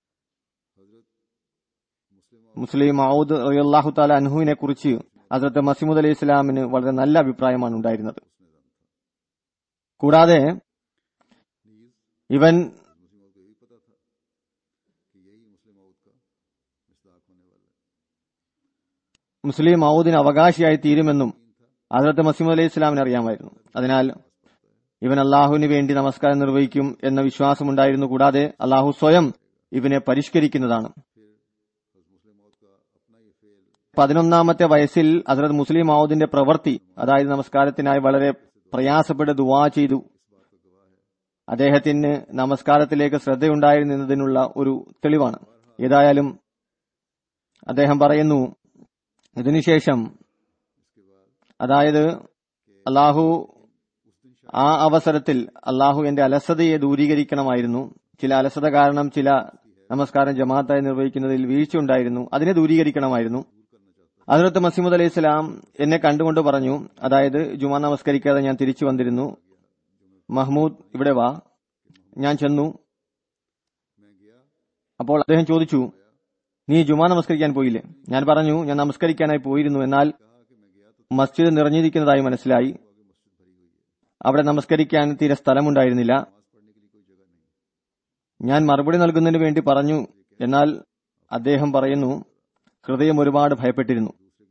മുസ്ലിം മൗദ് അള്ളാഹു താല അൻഹുവിനെ കുറിച്ച് ഹസ്രത്ത് മസീമുദ് അലൈഹി ഇസ്ലാമിന് വളരെ നല്ല അഭിപ്രായമാണ് ഉണ്ടായിരുന്നത് കൂടാതെ ഇവൻ മുസ്ലിം മൗദിന് അവകാശിയായി തീരുമെന്നും ഹസരത്ത് മസീമദ് അലൈഹി ഇസ്ലാമിന് അറിയാമായിരുന്നു അതിനാൽ ഇവൻ അള്ളാഹുവിന് വേണ്ടി നമസ്കാരം നിർവഹിക്കും എന്ന വിശ്വാസമുണ്ടായിരുന്നു കൂടാതെ അള്ളാഹു സ്വയം ഇവനെ പരിഷ്കരിക്കുന്നതാണ് പതിനൊന്നാമത്തെ വയസ്സിൽ ഹസരത് മുസ്ലിം മൗദിന്റെ പ്രവൃത്തി അതായത് നമസ്കാരത്തിനായി വളരെ പ്രയാസപ്പെട്ട് ദുവാ ചെയ്തു അദ്ദേഹത്തിന് നമസ്കാരത്തിലേക്ക് ശ്രദ്ധയുണ്ടായിരുന്നതിനുള്ള ഒരു തെളിവാണ് ഏതായാലും അദ്ദേഹം പറയുന്നു ഇതിനുശേഷം അതായത് അള്ളാഹു ആ അവസരത്തിൽ അള്ളാഹു എന്റെ അലസതയെ ദൂരീകരിക്കണമായിരുന്നു ചില അലസത കാരണം ചില നമസ്കാരം ജമാഅത്തായി നിർവഹിക്കുന്നതിൽ വീഴ്ച ഉണ്ടായിരുന്നു അതിനെ ദൂരീകരിക്കണമായിരുന്നു അതിനകത്ത് മസീമുദ് അലൈഹി സ്വലാം എന്നെ കണ്ടുകൊണ്ട് പറഞ്ഞു അതായത് ജുമാ നമസ്കരിക്കാതെ ഞാൻ തിരിച്ചു വന്നിരുന്നു മഹ്മൂദ് ഇവിടെ വാ ഞാൻ ചെന്നു അപ്പോൾ അദ്ദേഹം ചോദിച്ചു നീ ജുമാ നമസ്കരിക്കാൻ പോയില്ലേ ഞാൻ പറഞ്ഞു ഞാൻ നമസ്കരിക്കാനായി പോയിരുന്നു എന്നാൽ മസ്ജിദ് നിറഞ്ഞിരിക്കുന്നതായി മനസ്സിലായി അവിടെ നമസ്കരിക്കാൻ തീരെ സ്ഥലമുണ്ടായിരുന്നില്ല ഞാൻ മറുപടി നൽകുന്നതിന് വേണ്ടി പറഞ്ഞു എന്നാൽ അദ്ദേഹം പറയുന്നു ഹൃദയം ഒരുപാട് ഭയപ്പെട്ടിരുന്നു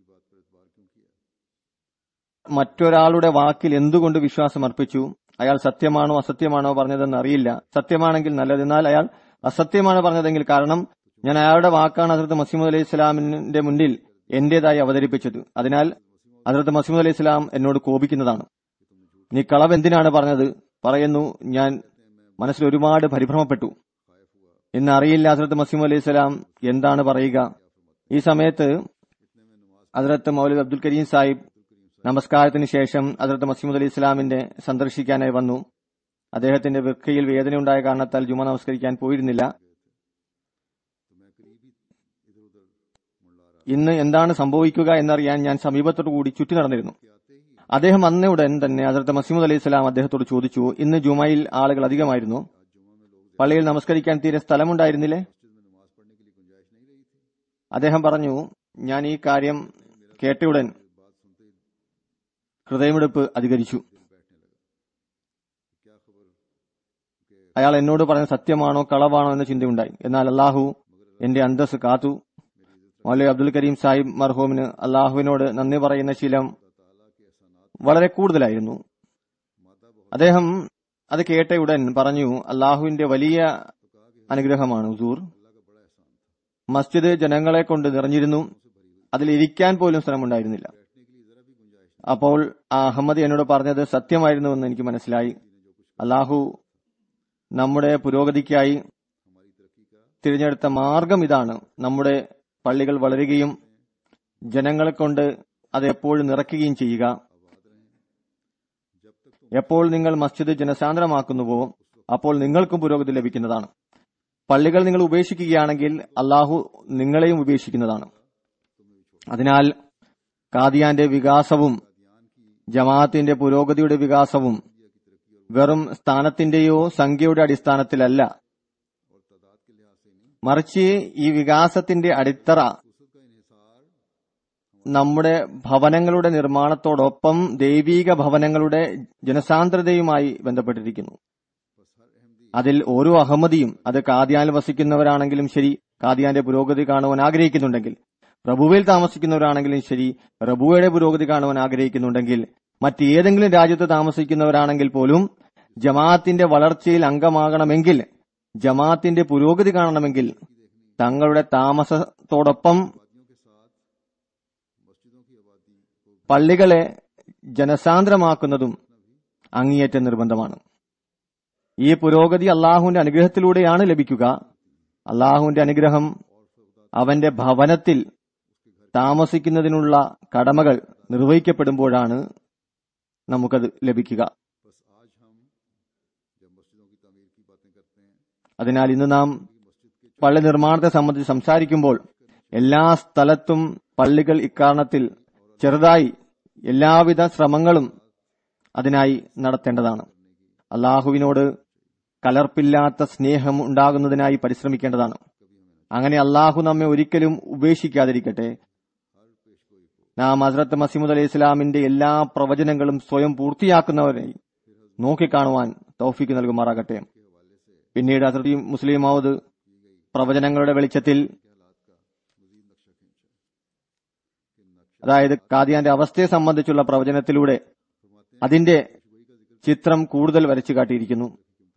മറ്റൊരാളുടെ വാക്കിൽ എന്തുകൊണ്ട് വിശ്വാസം അർപ്പിച്ചു അയാൾ സത്യമാണോ അസത്യമാണോ പറഞ്ഞതെന്ന് അറിയില്ല സത്യമാണെങ്കിൽ നല്ലത് എന്നാൽ അയാൾ അസത്യമാണ് പറഞ്ഞതെങ്കിൽ കാരണം ഞാൻ അയാളുടെ വാക്കാണ് ഹസരത്ത് മസീമുദ് അലൈഹി ഇസ്ലാമിന്റെ മുന്നിൽ എന്റേതായി അവതരിപ്പിച്ചത് അതിനാൽ ഹസരത്ത് മസീമുദ് അലൈഹി ഇസ്ലാം എന്നോട് കോപിക്കുന്നതാണ് നീ കളവ് എന്തിനാണ് പറഞ്ഞത് പറയുന്നു ഞാൻ മനസ്സിൽ ഒരുപാട് പരിഭ്രമപ്പെട്ടു എന്ന് അറിയില്ല ഹസരത്ത് മസീമു അലൈഹി സ്വലാം എന്താണ് പറയുക ഈ സമയത്ത് ഹസരത്ത് മൗലവി അബ്ദുൽ കരീം സാഹിബ് നമസ്കാരത്തിന് ശേഷം ഹസരത്ത് മസീമുദ് അലി ഇസ്ലാമിന്റെ സന്ദർശിക്കാനായി വന്നു അദ്ദേഹത്തിന്റെ വൃക്കയിൽ വേദനയുണ്ടായ കാരണത്താൽ ജുമ നമസ്കരിക്കാൻ പോയിരുന്നില്ല ഇന്ന് എന്താണ് സംഭവിക്കുക എന്നറിയാൻ ഞാൻ സമീപത്തോടു കൂടി ചുറ്റി നടന്നിരുന്നു അദ്ദേഹം അന്ന ഉടൻ തന്നെ ഹസരത്ത് മസീമുദ് അലൈഹി സ്വലാം അദ്ദേഹത്തോട് ചോദിച്ചു ഇന്ന് ജുമയിൽ ആളുകൾ അധികമായിരുന്നു പള്ളിയിൽ നമസ്കരിക്കാൻ തീരെ സ്ഥലമുണ്ടായിരുന്നില്ലേ അദ്ദേഹം പറഞ്ഞു ഞാൻ ഈ കാര്യം കേട്ടയുടൻ ഹൃദയമിടിപ്പ് അധികരിച്ചു അയാൾ എന്നോട് പറഞ്ഞ സത്യമാണോ കളവാണോ എന്ന ചിന്തയുണ്ടായി എന്നാൽ അള്ളാഹു എന്റെ അന്തസ് കാത്തു മൗലവി അബ്ദുൽ കരീം സാഹിബ് മർഹൂമിന് അള്ളാഹുവിനോട് നന്ദി പറയുന്ന ശീലം വളരെ കൂടുതലായിരുന്നു അദ്ദേഹം അത് കേട്ടയുടൻ പറഞ്ഞു അള്ളാഹുവിന്റെ വലിയ അനുഗ്രഹമാണ് ഹുസൂർ മസ്ജിദ് ജനങ്ങളെ കൊണ്ട് നിറഞ്ഞിരുന്നു അതിൽ ഇരിക്കാൻ പോലും സ്ഥലമുണ്ടായിരുന്നില്ല അപ്പോൾ ആ അഹമ്മദ് എന്നോട് പറഞ്ഞത് സത്യമായിരുന്നുവെന്ന് എനിക്ക് മനസ്സിലായി അള്ളാഹു നമ്മുടെ പുരോഗതിക്കായി തിരഞ്ഞെടുത്ത മാർഗം ഇതാണ് നമ്മുടെ പള്ളികൾ വളരുകയും ജനങ്ങളെ കൊണ്ട് അത് എപ്പോഴും നിറയ്ക്കുകയും ചെയ്യുക എപ്പോൾ നിങ്ങൾ മസ്ജിദ് ജനസാന്ദ്രമാക്കുന്നുവോ അപ്പോൾ നിങ്ങൾക്കും പുരോഗതി ലഭിക്കുന്നതാണ് പള്ളികൾ നിങ്ങൾ ഉപേക്ഷിക്കുകയാണെങ്കിൽ അള്ളാഹു നിങ്ങളെയും ഉപേക്ഷിക്കുന്നതാണ് അതിനാൽ കാദിയാന്റെ വികാസവും ജമാഅത്തിന്റെ പുരോഗതിയുടെ വികാസവും വെറും സ്ഥാനത്തിന്റെയോ സംഖ്യയുടെ അടിസ്ഥാനത്തിലല്ല മറിച്ച് ഈ വികാസത്തിന്റെ അടിത്തറ നമ്മുടെ ഭവനങ്ങളുടെ നിർമ്മാണത്തോടൊപ്പം ദൈവീക ഭവനങ്ങളുടെ ജനസാന്ദ്രതയുമായി ബന്ധപ്പെട്ടിരിക്കുന്നു അതിൽ ഓരോ അഹമ്മദിയും അത് കാദ്യാനിൽ വസിക്കുന്നവരാണെങ്കിലും ശരി കാദ്യാന്റെ പുരോഗതി കാണുവാൻ ആഗ്രഹിക്കുന്നുണ്ടെങ്കിൽ പ്രഭുവിൽ താമസിക്കുന്നവരാണെങ്കിലും ശരി പ്രഭുവയുടെ പുരോഗതി കാണുവാൻ ആഗ്രഹിക്കുന്നുണ്ടെങ്കിൽ മറ്റേതെങ്കിലും രാജ്യത്ത് താമസിക്കുന്നവരാണെങ്കിൽ പോലും ജമാഅത്തിന്റെ വളർച്ചയിൽ അംഗമാകണമെങ്കിൽ ജമാഅത്തിന്റെ പുരോഗതി കാണണമെങ്കിൽ തങ്ങളുടെ താമസത്തോടൊപ്പം പള്ളികളെ ജനസാന്ദ്രമാക്കുന്നതും അങ്ങേയറ്റം നിർബന്ധമാണ് ഈ പുരോഗതി അള്ളാഹുവിന്റെ അനുഗ്രഹത്തിലൂടെയാണ് ലഭിക്കുക അള്ളാഹുവിന്റെ അനുഗ്രഹം അവന്റെ ഭവനത്തിൽ താമസിക്കുന്നതിനുള്ള കടമകൾ നിർവഹിക്കപ്പെടുമ്പോഴാണ് നമുക്കത് ലഭിക്കുക जब मस्जिदों की तमीर की बातें करते हैं അതിനാൽ ഇന്ന് നാം പള്ളി നിർമ്മാണത്തെ സംബന്ധിച്ച് സംസാരിക്കുമ്പോൾ എല്ലാ സ്ഥലത്തും പള്ളികൾ ഇക്കാരണത്തിൽ ചെറുതായി എല്ലാവിധ ശ്രമങ്ങളും അതിനായി നടത്തേണ്ടതാണ് അള്ളാഹുവിനോട് കലർപ്പില്ലാത്ത സ്നേഹം ഉണ്ടാകുന്നതിനായി പരിശ്രമിക്കേണ്ടതാണ് അങ്ങനെ അള്ളാഹു നമ്മെ ഒരിക്കലും ഉപേക്ഷിക്കാതിരിക്കട്ടെ നാം ഹസ്രത്ത് മസീമുദ് അലൈഹി ഇസ്ലാമിന്റെ എല്ലാ പ്രവചനങ്ങളും സ്വയം പൂർത്തിയാക്കുന്നവരെ നോക്കിക്കാണുവാൻ തൗഫീക്ക് നൽകുമാറാകട്ടെ പിന്നീട് ഹസ്രത്ത് മുസ്ലിം മൗദ് പ്രവചനങ്ങളുടെ വെളിച്ചത്തിൽ അതായത് കാദിയാന്റെ അവസ്ഥയെ സംബന്ധിച്ചുള്ള പ്രവചനത്തിലൂടെ അതിന്റെ ചിത്രം കൂടുതൽ വരച്ചു കാട്ടിയിരിക്കുന്നു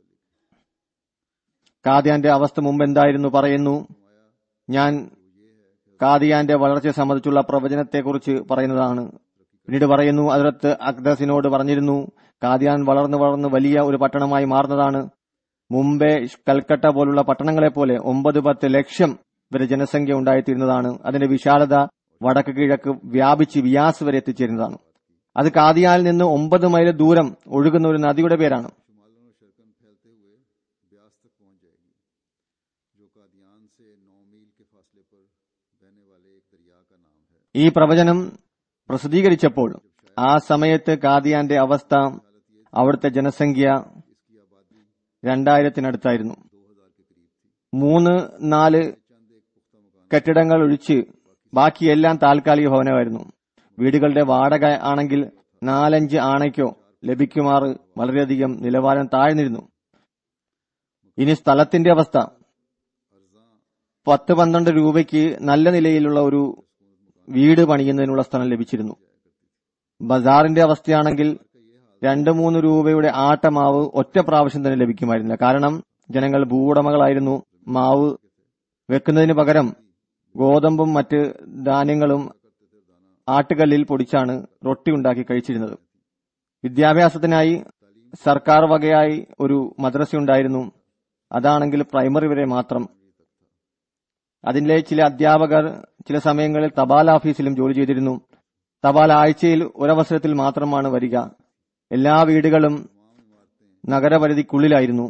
കാദിയാന്റെ അവസ്ഥ മുമ്പ് എന്തായിരുന്നു പറയുന്നു ഞാൻ കാദിയാന്റെ വളർച്ചയെ സംബന്ധിച്ചുള്ള പ്രവചനത്തെക്കുറിച്ച് പറയുന്നതാണ് പിന്നീട് പറയുന്നു അതിർത്ത് അക്ദസിനോട് പറഞ്ഞിരുന്നു കാദിയാൻ വളർന്നു വളർന്ന് വലിയ ഒരു പട്ടണമായി മാറുന്നതാണ് മുംബൈ കൽക്കട്ട പോലുള്ള പട്ടണങ്ങളെ പോലെ ഒമ്പത് പത്ത് ലക്ഷം വരെ ജനസംഖ്യ ഉണ്ടായിത്തീരുന്നതാണ് അതിന്റെ വിശാലത വടക്ക് കിഴക്ക് വ്യാപിച്ച് വിയാസ് വരെ എത്തിച്ചേരുന്നതാണ് അത് കാദിയാനിൽ നിന്ന് ഒമ്പത് മൈൽ ദൂരം ഒഴുകുന്ന ഒരു നദിയുടെ പേരാണ് शुमालन और शरकन फैलते हुए ब्यास तक पहुंच जाएगी जो कादियान से नौ मील के फासले पर बहने वाले एक दरिया का नाम है ഈ പ്രവചനം പ്രസിദ്ധീകരിച്ചപ്പോൾ ആ സമയത്ത് കാദിയാന്റെ അവസ്ഥ അവിടുത്തെ ജനസംഖ്യ രണ്ടായിരത്തിനടുത്തായിരുന്നു മൂന്ന് നാല് കെട്ടിടങ്ങൾ ഒഴിച്ച് ബാക്കിയെല്ലാം താൽക്കാലിക ഭവനമായിരുന്നു വീടുകളുടെ വാടക ആണെങ്കിൽ നാലഞ്ച് ആണയ്ക്കോ ലഭിക്കുമാറ് വളരെയധികം നിലവാരം താഴ്ന്നിരുന്നു ഇനി സ്ഥലത്തിന്റെ അവസ്ഥ പത്ത് പന്ത്രണ്ട് രൂപയ്ക്ക് നല്ല നിലയിലുള്ള ഒരു വീട് പണിയുന്നതിനുള്ള സ്ഥലം ലഭിച്ചിരുന്നു ബസാറിന്റെ അവസ്ഥയാണെങ്കിൽ രണ്ട് മൂന്ന് രൂപയുടെ ആട്ടമാവ് ഒറ്റ പ്രാവശ്യം തന്നെ ലഭിക്കുമായിരുന്നില്ല കാരണം ജനങ്ങൾ ഭൂവുടമകളായിരുന്നു മാവ് വെക്കുന്നതിന് പകരം ഗോതമ്പും മറ്റ് ധാന്യങ്ങളും ആട്ടുകല്ലിൽ പൊടിച്ചാണ് റൊട്ടി ഉണ്ടാക്കി കഴിച്ചിരുന്നത് വിദ്യാഭ്യാസത്തിനായി സർക്കാർ വകയായി ഒരു മദ്രസ ഉണ്ടായിരുന്നു അതാണെങ്കിൽ പ്രൈമറി വരെ മാത്രം അതിലെ ചില അധ്യാപകർ ചില സമയങ്ങളിൽ തപാൽ ഓഫീസിലും ജോലി ചെയ്തിരുന്നു തപാൽ ആഴ്ചയിൽ ഒരവസരത്തിൽ മാത്രമാണ് വരിക എല്ലാ വീടുകളും നഗരപരിധിക്കുള്ളിലായിരുന്നു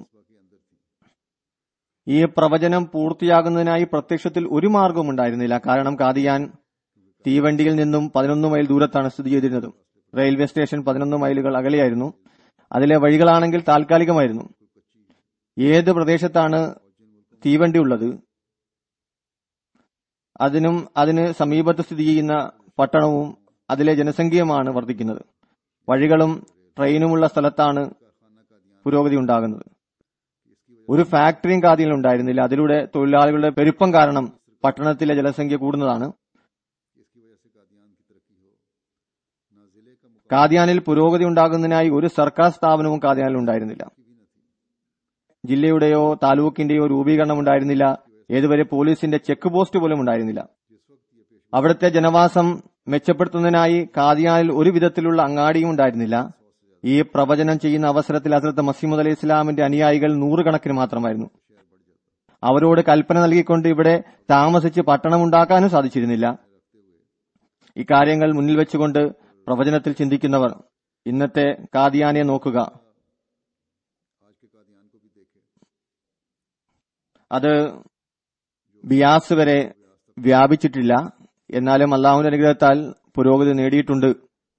ഈ പ്രവചനം പൂർത്തിയാകുന്നതിനായി പ്രത്യക്ഷത്തിൽ ഒരു മാർഗവും ഉണ്ടായിരുന്നില്ല കാരണം കാദിയാൻ തീവണ്ടിയിൽ നിന്നും പതിനൊന്ന് മൈൽ ദൂരത്താണ് സ്ഥിതി ചെയ്തിരുന്നത് റെയിൽവേ സ്റ്റേഷൻ പതിനൊന്ന് മൈലുകൾ അകലെയായിരുന്നു അതിലെ വഴികളാണെങ്കിൽ താൽക്കാലികമായിരുന്നു ഏത് പ്രദേശത്താണ് തീവണ്ടി ഉള്ളത് അതിനും അതിന് സമീപത്ത് സ്ഥിതി ചെയ്യുന്ന പട്ടണവും അതിലെ ജനസംഖ്യയുമാണ് വർദ്ധിക്കുന്നത് വഴികളും ട്രെയിനുമുള്ള സ്ഥലത്താണ് പുരോഗതി ഉണ്ടാകുന്നത് ഒരു ഫാക്ടറിയും കാതിയിൽ ഉണ്ടായിരുന്നില്ല അതിലൂടെ തൊഴിലാളികളുടെ പെരുപ്പം കാരണം പട്ടണത്തിലെ ജനസംഖ്യ കൂടുന്നതാണ് കാദിയാനിൽ പുരോഗതി ഉണ്ടാകുന്നതിനായി ഒരു സർക്കാർ സ്ഥാപനവും കാദിയാനിൽ ഉണ്ടായിരുന്നില്ല ജില്ലയുടെയോ താലൂക്കിന്റെയോ രൂപീകരണം ഉണ്ടായിരുന്നില്ല ഏതുവരെ പോലീസിന്റെ ചെക്ക് പോസ്റ്റ് പോലും ഉണ്ടായിരുന്നില്ല അവിടുത്തെ ജനവാസം മെച്ചപ്പെടുത്തുന്നതിനായി കാദിയാനിൽ ഒരു വിധത്തിലുള്ള അങ്ങാടിയും ഉണ്ടായിരുന്നില്ല ഈ പ്രവചനം ചെയ്യുന്ന അവസരത്തിൽ ഹസ്രത്ത് മസീമുദ് അലൈഹി ഇസ്ലാമിന്റെ അനുയായികൾ നൂറുകണക്കിന് മാത്രമായിരുന്നു അവരോട് കൽപ്പന നൽകിക്കൊണ്ട് ഇവിടെ താമസിച്ച് പട്ടണമുണ്ടാക്കാനും സാധിച്ചിരുന്നില്ല ഇക്കാര്യങ്ങൾ മുന്നിൽ വെച്ചുകൊണ്ട് പ്രവചനത്തിൽ ചിന്തിക്കുന്നവർ ഇന്നത്തെ കാദിയാനെ നോക്കുക അത് ബിയാസ് വരെ വ്യാപിച്ചിട്ടില്ല എന്നാലും അള്ളാഹുവിന്റെ അനുഗ്രഹത്താൽ പുരോഗതി നേടിയിട്ടുണ്ട്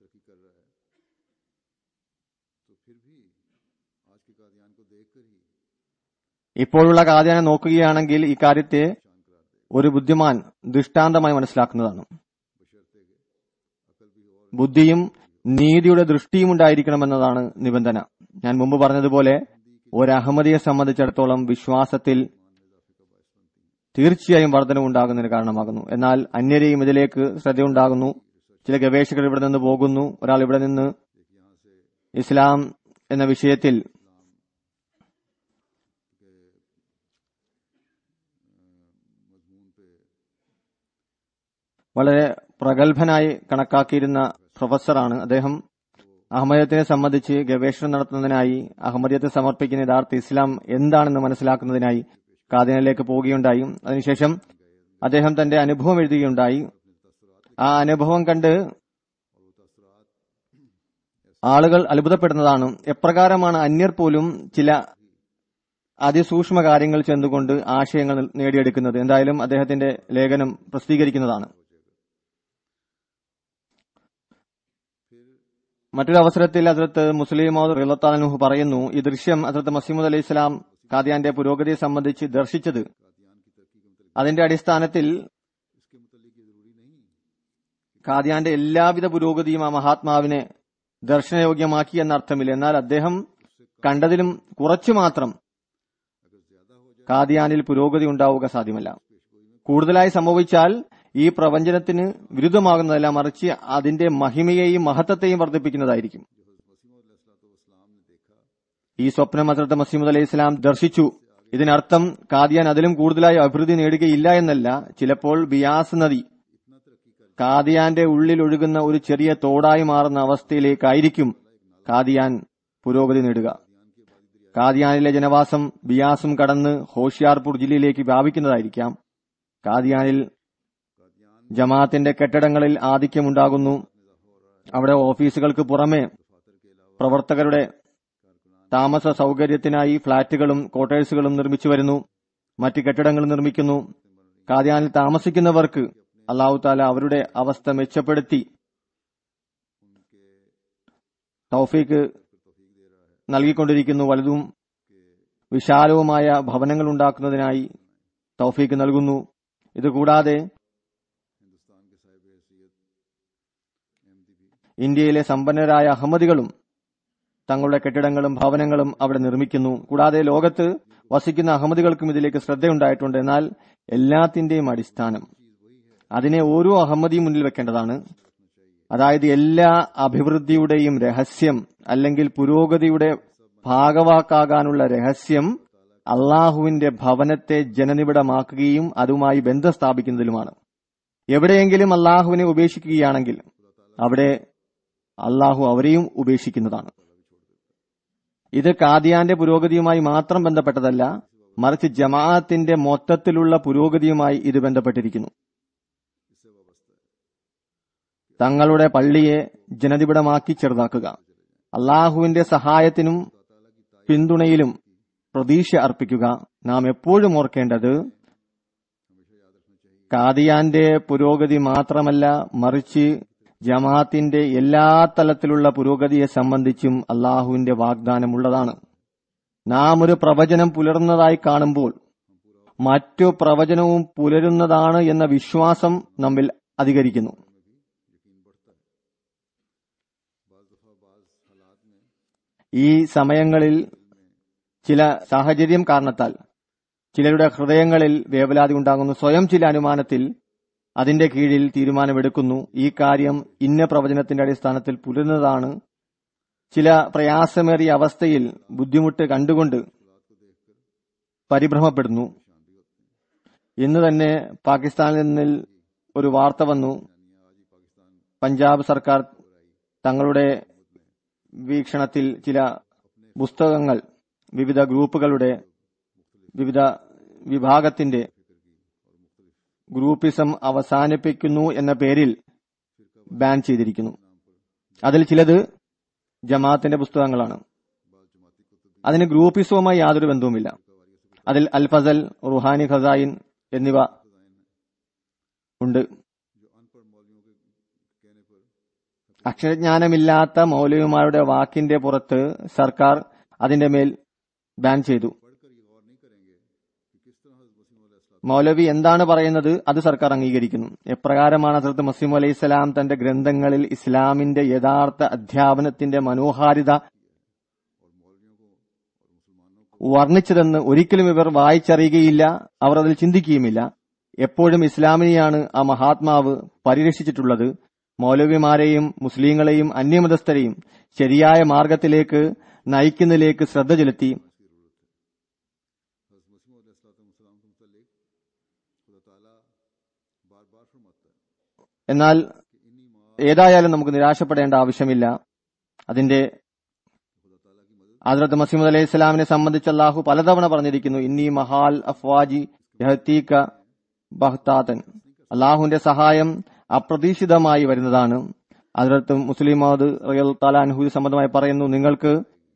ഇപ്പോഴുള്ള കാദ്യാനെ നോക്കുകയാണെങ്കിൽ ഇക്കാര്യത്തെ ഒരു ബുദ്ധിമാൻ ദൃഷ്ടാന്തമായി മനസ്സിലാക്കുന്നതാണ് ബുദ്ധിയും നീതിയുടെ ദൃഷ്ടിയും ഉണ്ടായിരിക്കണമെന്നതാണ് നിബന്ധന ഞാൻ മുമ്പ് പറഞ്ഞതുപോലെ ഒരു അഹമ്മദിയെ സംബന്ധിച്ചിടത്തോളം വിശ്വാസത്തിൽ തീർച്ചയായും വർധനവുണ്ടാകുന്നതിന് കാരണമാകുന്നു എന്നാൽ അന്യരെയും ഇതിലേക്ക് ശ്രദ്ധയുണ്ടാകുന്നു ചില ഗവേഷകർ ഇവിടെ നിന്ന് പോകുന്നു ഒരാൾ ഇവിടെ നിന്ന് ഇസ്ലാം എന്ന വിഷയത്തിൽ വളരെ പ്രഗത്ഭനായി കണക്കാക്കിയിരുന്ന പ്രൊഫസറാണ് അദ്ദേഹം അഹമ്മദീയത്തിനെ സംബന്ധിച്ച് ഗവേഷണം നടത്തുന്നതിനായി അഹമ്മദീയത്തെ സമർപ്പിക്കുന്ന യഥാർത്ഥ ഇസ്ലാം എന്താണെന്ന് മനസ്സിലാക്കുന്നതിനായി കാദിനിലേക്ക് പോവുകയുണ്ടായി അതിനുശേഷം അദ്ദേഹം തന്റെ അനുഭവം എഴുതുകയുണ്ടായി ആ അനുഭവം കണ്ട് ആളുകൾ അത്ഭുതപ്പെടുന്നതാണ് എപ്രകാരമാണ് അന്യർ പോലും ചില അതിസൂക്ഷ്മ കാര്യങ്ങൾ ചെന്നുകൊണ്ട് ആശയങ്ങൾ നേടിയെടുക്കുന്നത് എന്തായാലും അദ്ദേഹത്തിന്റെ ലേഖനം പ്രസിദ്ധീകരിക്കുന്നതാണ് മറ്റൊരു അവസരത്തിൽ അതിർത്ത് മുസ്ലിം റിലത്താനുഹു പറയുന്നു ഈ ദൃശ്യം അതിർത്ത് മസീമുദ് അലൈഹി ഇസ്ലാം ഖാദിയാന്റെ പുരോഗതിയെ സംബന്ധിച്ച് ദർശിച്ചത് അതിന്റെ അടിസ്ഥാനത്തിൽ ഖാദിയാന്റെ എല്ലാവിധ പുരോഗതിയും ആ മഹാത്മാവിനെ ദർശനയോഗ്യമാക്കി എന്ന അർത്ഥമില്ല എന്നാൽ അദ്ദേഹം കണ്ടതിലും കുറച്ചു മാത്രം ഖാദിയാനിൽ പുരോഗതി ഉണ്ടാവുക സാധ്യമല്ല കൂടുതലായി സംഭവിച്ചാൽ ഈ പ്രപഞ്ചനത്തിന് വിരുദ്ധമാകുന്നതല്ല മറിച്ച് അതിന്റെ മഹിമയെയും മഹത്വത്തെയും വർദ്ധിപ്പിക്കുന്നതായിരിക്കും ഈ സ്വപ്നം ഹസ്രത്ത് മസീമുദ് അലൈഹി ഇസ്ലാം ദർശിച്ചു ഇതിനർത്ഥം കാദിയാൻ അതിലും കൂടുതലായി അഭിവൃദ്ധി നേടുകയില്ല എന്നല്ല ചിലപ്പോൾ ബിയാസ് നദി കാദിയാന്റെ ഉള്ളിൽ ഒഴുകുന്ന ഒരു ചെറിയ തോടായി മാറുന്ന അവസ്ഥയിലേക്കായിരിക്കും കാദിയാൻ പുരോഗതി നേടുക കാദിയാനിലെ ജനവാസം ബിയാസും കടന്ന് ഹോഷിയാർപൂർ ജില്ലയിലേക്ക് വ്യാപിക്കുന്നതായിരിക്കാം കാദിയാനിൽ ജമാഅത്തിന്റെ കെട്ടിടങ്ങളിൽ ആധിക്യമുണ്ടാകുന്നു അവിടെ ഓഫീസുകൾക്ക് പുറമെ പ്രവർത്തകരുടെ താമസ സൗകര്യത്തിനായി ഫ്ളാറ്റുകളും ക്വാർട്ടേഴ്സുകളും നിർമ്മിച്ചു വരുന്നു മറ്റ് കെട്ടിടങ്ങൾ നിർമ്മിക്കുന്നു കാദ്യാനിൽ താമസിക്കുന്നവർക്ക് അള്ളാഹു താല അവരുടെ അവസ്ഥ മെച്ചപ്പെടുത്തി തൗഫീക്ക് നൽകിക്കൊണ്ടിരിക്കുന്നു വലുതും വിശാലവുമായ ഭവനങ്ങൾ ഉണ്ടാക്കുന്നതിനായി തൗഫീക്ക് നൽകുന്നു ഇതുകൂടാതെ ഇന്ത്യയിലെ സമ്പന്നരായ അഹമ്മദികളും തങ്ങളുടെ കെട്ടിടങ്ങളും ഭവനങ്ങളും അവിടെ നിർമ്മിക്കുന്നു കൂടാതെ ലോകത്ത് വസിക്കുന്ന അഹമ്മദികൾക്കും ഇതിലേക്ക് ശ്രദ്ധയുണ്ടായിട്ടുണ്ട് എന്നാൽ എല്ലാത്തിന്റെയും അടിസ്ഥാനം അതിനെ ഓരോ അഹമ്മദിയും മുന്നിൽ വെക്കേണ്ടതാണ് അതായത് എല്ലാ അഭിവൃദ്ധിയുടെയും രഹസ്യം അല്ലെങ്കിൽ പുരോഗതിയുടെ ഭാഗവാക്കാകാനുള്ള രഹസ്യം അള്ളാഹുവിന്റെ ഭവനത്തെ ജനനിബിഡമാക്കുകയും അതുമായി ബന്ധം സ്ഥാപിക്കുന്നതിലുമാണ് എവിടെയെങ്കിലും അള്ളാഹുവിനെ ഉപേക്ഷിക്കുകയാണെങ്കിൽ അവിടെ അള്ളാഹു അവരെയും ഉപേക്ഷിക്കുന്നതാണ് ഇത് കാദിയാന്റെ പുരോഗതിയുമായി മാത്രം ബന്ധപ്പെട്ടതല്ല മറിച്ച് ജമാഅത്തിന്റെ മൊത്തത്തിലുള്ള പുരോഗതിയുമായി ഇത് ബന്ധപ്പെട്ടിരിക്കുന്നു തങ്ങളുടെ പള്ളിയെ ജനതിപിടമാക്കി ചെറുതാക്കുക അള്ളാഹുവിന്റെ സഹായത്തിനും പിന്തുണയിലും പ്രതീക്ഷ അർപ്പിക്കുക നാം എപ്പോഴും ഓർക്കേണ്ടത് കാദിയാന്റെ പുരോഗതി മാത്രമല്ല മറിച്ച് ജമാഅത്തിന്റെ എല്ലാ തലത്തിലുള്ള പുരോഗതിയെ സംബന്ധിച്ചും അള്ളാഹുവിന്റെ വാഗ്ദാനമുള്ളതാണ് നാം ഒരു പ്രവചനം പുലർന്നതായി കാണുമ്പോൾ മറ്റു പ്രവചനവും പുലരുന്നതാണ് എന്ന വിശ്വാസം നമ്മിൽ അധികരിക്കുന്നു ഈ സമയങ്ങളിൽ ചില സാഹചര്യം കാരണത്താൽ ചിലരുടെ ഹൃദയങ്ങളിൽ വേവലാതി ഉണ്ടാകുന്നു സ്വയം ചില അനുമാനത്തിൽ അതിന്റെ കീഴിൽ തീരുമാനമെടുക്കുന്നു ഈ കാര്യം ഇന്ന പ്രവചനത്തിന്റെ അടിസ്ഥാനത്തിൽ പുലരുന്നതാണ് ചില പ്രയാസമേറിയ അവസ്ഥയിൽ ബുദ്ധിമുട്ട് കണ്ടുകൊണ്ട് പരിഭ്രമപ്പെടുന്നു ഇന്ന് തന്നെ പാകിസ്ഥാനിൽ നിന്നിൽ ഒരു വാർത്ത വന്നു പഞ്ചാബ് സർക്കാർ തങ്ങളുടെ വീക്ഷണത്തിൽ ചില പുസ്തകങ്ങൾ വിവിധ ഗ്രൂപ്പുകളുടെ വിവിധ വിഭാഗത്തിന്റെ ഗ്രൂപ്പിസം അവസാനിപ്പിക്കുന്നു എന്ന പേരിൽ ബാൻ ചെയ്തിരിക്കുന്നു അതിൽ ചിലത് ജമാഅത്തിന്റെ പുസ്തകങ്ങളാണ് അതിന് ഗ്രൂപ്പിസവുമായി യാതൊരു ബന്ധവുമില്ല അതിൽ അൽ ഫസൽ റുഹാനി ഖസായിൻ എന്നിവ ഉണ്ട് അക്ഷരജ്ഞാനമില്ലാത്ത മൗലവിമാരുടെ വാക്കിന്റെ പുറത്ത് സർക്കാർ അതിന്റെ മേൽ ബാൻ ചെയ്തു മൗലവി എന്താണ് പറയുന്നത് അത് സർക്കാർ അംഗീകരിക്കുന്നു എപ്രകാരമാണ് ഹസരത്ത് മസീം അലൈഹി സ്വലാം തന്റെ ഗ്രന്ഥങ്ങളിൽ ഇസ്ലാമിന്റെ യഥാർത്ഥ അധ്യാപനത്തിന്റെ മനോഹാരിത വർണ്ണിച്ചതെന്ന് ഒരിക്കലും ഇവർ വായിച്ചറിയുകയില്ല അവർ അതിൽ ചിന്തിക്കുകയുമില്ല എപ്പോഴും ഇസ്ലാമിനെയാണ് ആ മഹാത്മാവ് പരിരക്ഷിച്ചിട്ടുള്ളത് മൗലവിമാരെയും മുസ്ലിങ്ങളെയും അന്യമതസ്ഥരെയും ശരിയായ മാർഗത്തിലേക്ക് നയിക്കുന്നതിലേക്ക് ശ്രദ്ധ ചെലുത്തി എന്നാൽ ഏതായാലും നമുക്ക് നിരാശപ്പെടേണ്ട ആവശ്യമില്ല അതിന്റെ ഹസ്രത്ത് മസീമദ് അലൈഹി സ്വലാമിനെ സംബന്ധിച്ച് അള്ളാഹു പലതവണ പറഞ്ഞിരിക്കുന്നു ഇന്നി മഹാൽ അഫ്വാജി യഹത്തീക ബഹ്താത്തൻ അള്ളാഹുവിന്റെ സഹായം അപ്രതീക്ഷിതമായി വരുന്നതാണ് അതിർത്ത് മുസ്ലിം മഹദ് റയൽ താലാൻഹു സംബന്ധമായി പറയുന്നു നിങ്ങൾക്ക്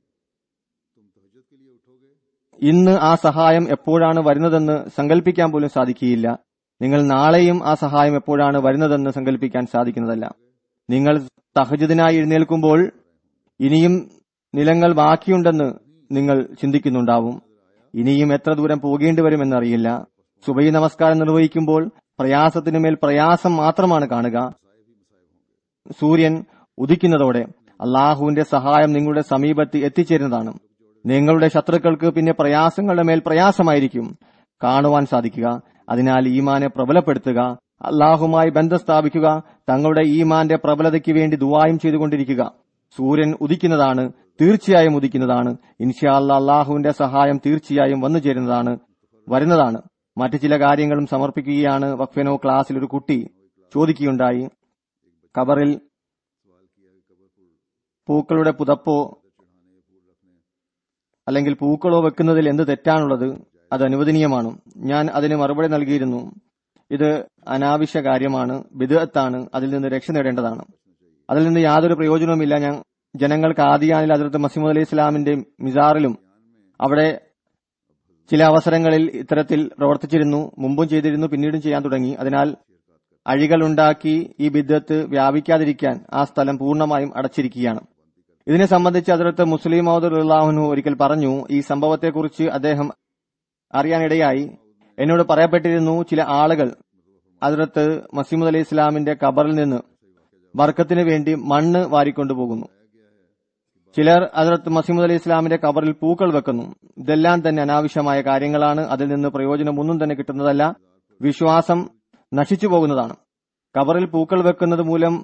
ഇന്ന് ആ സഹായം എപ്പോഴാണ് വരുന്നതെന്ന് സങ്കല്പിക്കാൻ പോലും സാധിക്കുകയില്ല നിങ്ങൾ നാളെയും ആ സഹായം എപ്പോഴാണ് വരുന്നതെന്ന് സങ്കല്പിക്കാൻ സാധിക്കുന്നതല്ല നിങ്ങൾ തഹജദിനായി എഴുന്നേൽക്കുമ്പോൾ ഇനിയും നിലങ്ങൾ ബാക്കിയുണ്ടെന്ന് നിങ്ങൾ ചിന്തിക്കുന്നുണ്ടാവും ഇനിയും എത്ര ദൂരം പോകേണ്ടി വരുമെന്നറിയില്ല സുബൈ നമസ്കാരം നിർവഹിക്കുമ്പോൾ പ്രയാസത്തിനു മേൽ പ്രയാസം മാത്രമാണ് കാണുക സൂര്യൻ ഉദിക്കുന്നതോടെ അള്ളാഹുവിന്റെ സഹായം നിങ്ങളുടെ സമീപത്ത് എത്തിച്ചേരുന്നതാണ് നിങ്ങളുടെ ശത്രുക്കൾക്ക് പിന്നെ പ്രയാസങ്ങളുടെ മേൽ പ്രയാസമായിരിക്കും കാണുവാൻ സാധിക്കുക അതിനാൽ ഈമാനെ പ്രബലപ്പെടുത്തുക അള്ളാഹുമായി ബന്ധം സ്ഥാപിക്കുക തങ്ങളുടെ ഈമാന്റെ പ്രബലതയ്ക്ക് വേണ്ടി ദുവായും ചെയ്തുകൊണ്ടിരിക്കുക സൂര്യൻ ഉദിക്കുന്നതാണ് തീർച്ചയായും ഉദിക്കുന്നതാണ് ഇൻഷാ അല്ലാ അള്ളാഹുവിന്റെ സഹായം തീർച്ചയായും വന്നു ചേരുന്നതാണ് വരുന്നതാണ് മറ്റു ചില കാര്യങ്ങളും സമർപ്പിക്കുകയാണ് വഖഫിനോ ക്ലാസ്സിൽ ഒരു കുട്ടി ചോദിക്കുകയുണ്ടായി കബറിൽ പൂക്കളുടെ പുതപ്പോ അല്ലെങ്കിൽ പൂക്കളോ വെക്കുന്നതിൽ എന്ത് തെറ്റാണുള്ളത് അത് അനുവദനീയമാണ് ഞാൻ അതിന് മറുപടി നൽകിയിരുന്നു ഇത് അനാവശ്യ കാര്യമാണ് വിദഗ്ധാണ് അതിൽ നിന്ന് രക്ഷ നേടേണ്ടതാണ് അതിൽ നിന്ന് യാതൊരു പ്രയോജനവുമില്ല ഞാൻ ജനങ്ങൾക്ക് ആദിയാനിൽ അതിർത്ത് മസീമുദ് അലി ഇസ്ലാമിന്റെ മിസാറിലും അവിടെ ചില അവസരങ്ങളിൽ ഇത്തരത്തിൽ പ്രവർത്തിച്ചിരുന്നു മുമ്പും ചെയ്തിരുന്നു പിന്നീടും ചെയ്യാൻ തുടങ്ങി അതിനാൽ അഴികൾ ഉണ്ടാക്കി ഈ ബിദ്ദത്ത് വ്യാപിക്കാതിരിക്കാൻ ആ സ്ഥലം പൂർണ്ണമായും അടച്ചിരിക്കുകയാണ് ഇതിനെ സംബന്ധിച്ച് അതിർത്ത് മുസ്ലിം മൗദുല്ലാഹുനു ഒരിക്കൽ പറഞ്ഞു ഈ സംഭവത്തെക്കുറിച്ച് അദ്ദേഹം അറിയാനിടയായി എന്നോട് പറയപ്പെട്ടിരുന്നു ചില ആളുകൾ അതിർത്ത് മസീമുദ് അലി ഇസ്ലാമിന്റെ കബറിൽ നിന്ന് വർക്കത്തിന് വേണ്ടി മണ്ണ് വാരിക്കൊണ്ടുപോകുന്നു ചിലർ അതിർത്ത് മസീമുദ് അലി ഇസ്ലാമിന്റെ കബറിൽ പൂക്കൾ വെക്കുന്നു ഇതെല്ലാം തന്നെ അനാവശ്യമായ കാര്യങ്ങളാണ് അതിൽ നിന്ന് പ്രയോജനമൊന്നും തന്നെ കിട്ടുന്നതല്ല വിശ്വാസം നശിച്ചു പോകുന്നതാണ് കബറിൽ പൂക്കൾ വെക്കുന്നത് മൂലം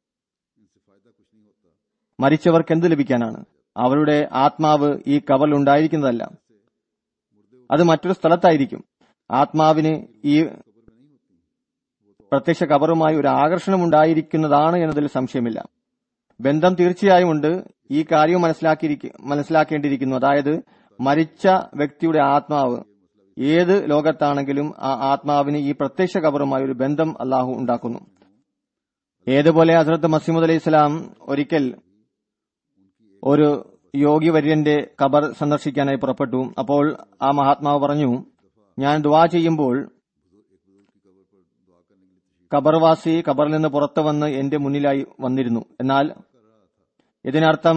മരിച്ചവർക്ക് എന്ത് ലഭിക്കാനാണ് അവരുടെ ആത്മാവ് ഈ കബറിൽ ഉണ്ടായിരിക്കുന്നതല്ല അത് മറ്റൊരു സ്ഥലത്തായിരിക്കും ആത്മാവിന് ഈ പ്രത്യക്ഷ കബറുമായി ഒരു ആകർഷണം ഉണ്ടായിരിക്കുന്നതാണ് എന്നതിൽ സംശയമില്ല ബന്ധം തീർച്ചയായും ഉണ്ട് ഈ കാര്യം മനസ്സിലാക്കിയിരിക്ക മനസ്സിലാക്കേണ്ടിയിരിക്കുന്നു അതായത് മരിച്ച വ്യക്തിയുടെ ആത്മാവ് ഏത് ലോകത്താണെങ്കിലും ആ ആത്മാവിന് ഈ പ്രത്യക്ഷ കബറുമായി ഒരു ബന്ധം അള്ളാഹു ഉണ്ടാക്കുന്നു ഏതുപോലെ ഹസ്രത്ത് മസീമുദ് അലൈഹി സ്വലാം ഒരിക്കൽ ഒരു യോഗിവര്യന്റെ കബർ സന്ദർശിക്കാനായി പുറപ്പെട്ടു അപ്പോൾ ആ മഹാത്മാവ് പറഞ്ഞു ഞാൻ ദുവാ ചെയ്യുമ്പോൾ കബർവാസി കബറിൽ നിന്ന് പുറത്തു വന്ന് എന്റെ മുന്നിലായി വന്നിരുന്നു എന്നാൽ ഇതിനർത്ഥം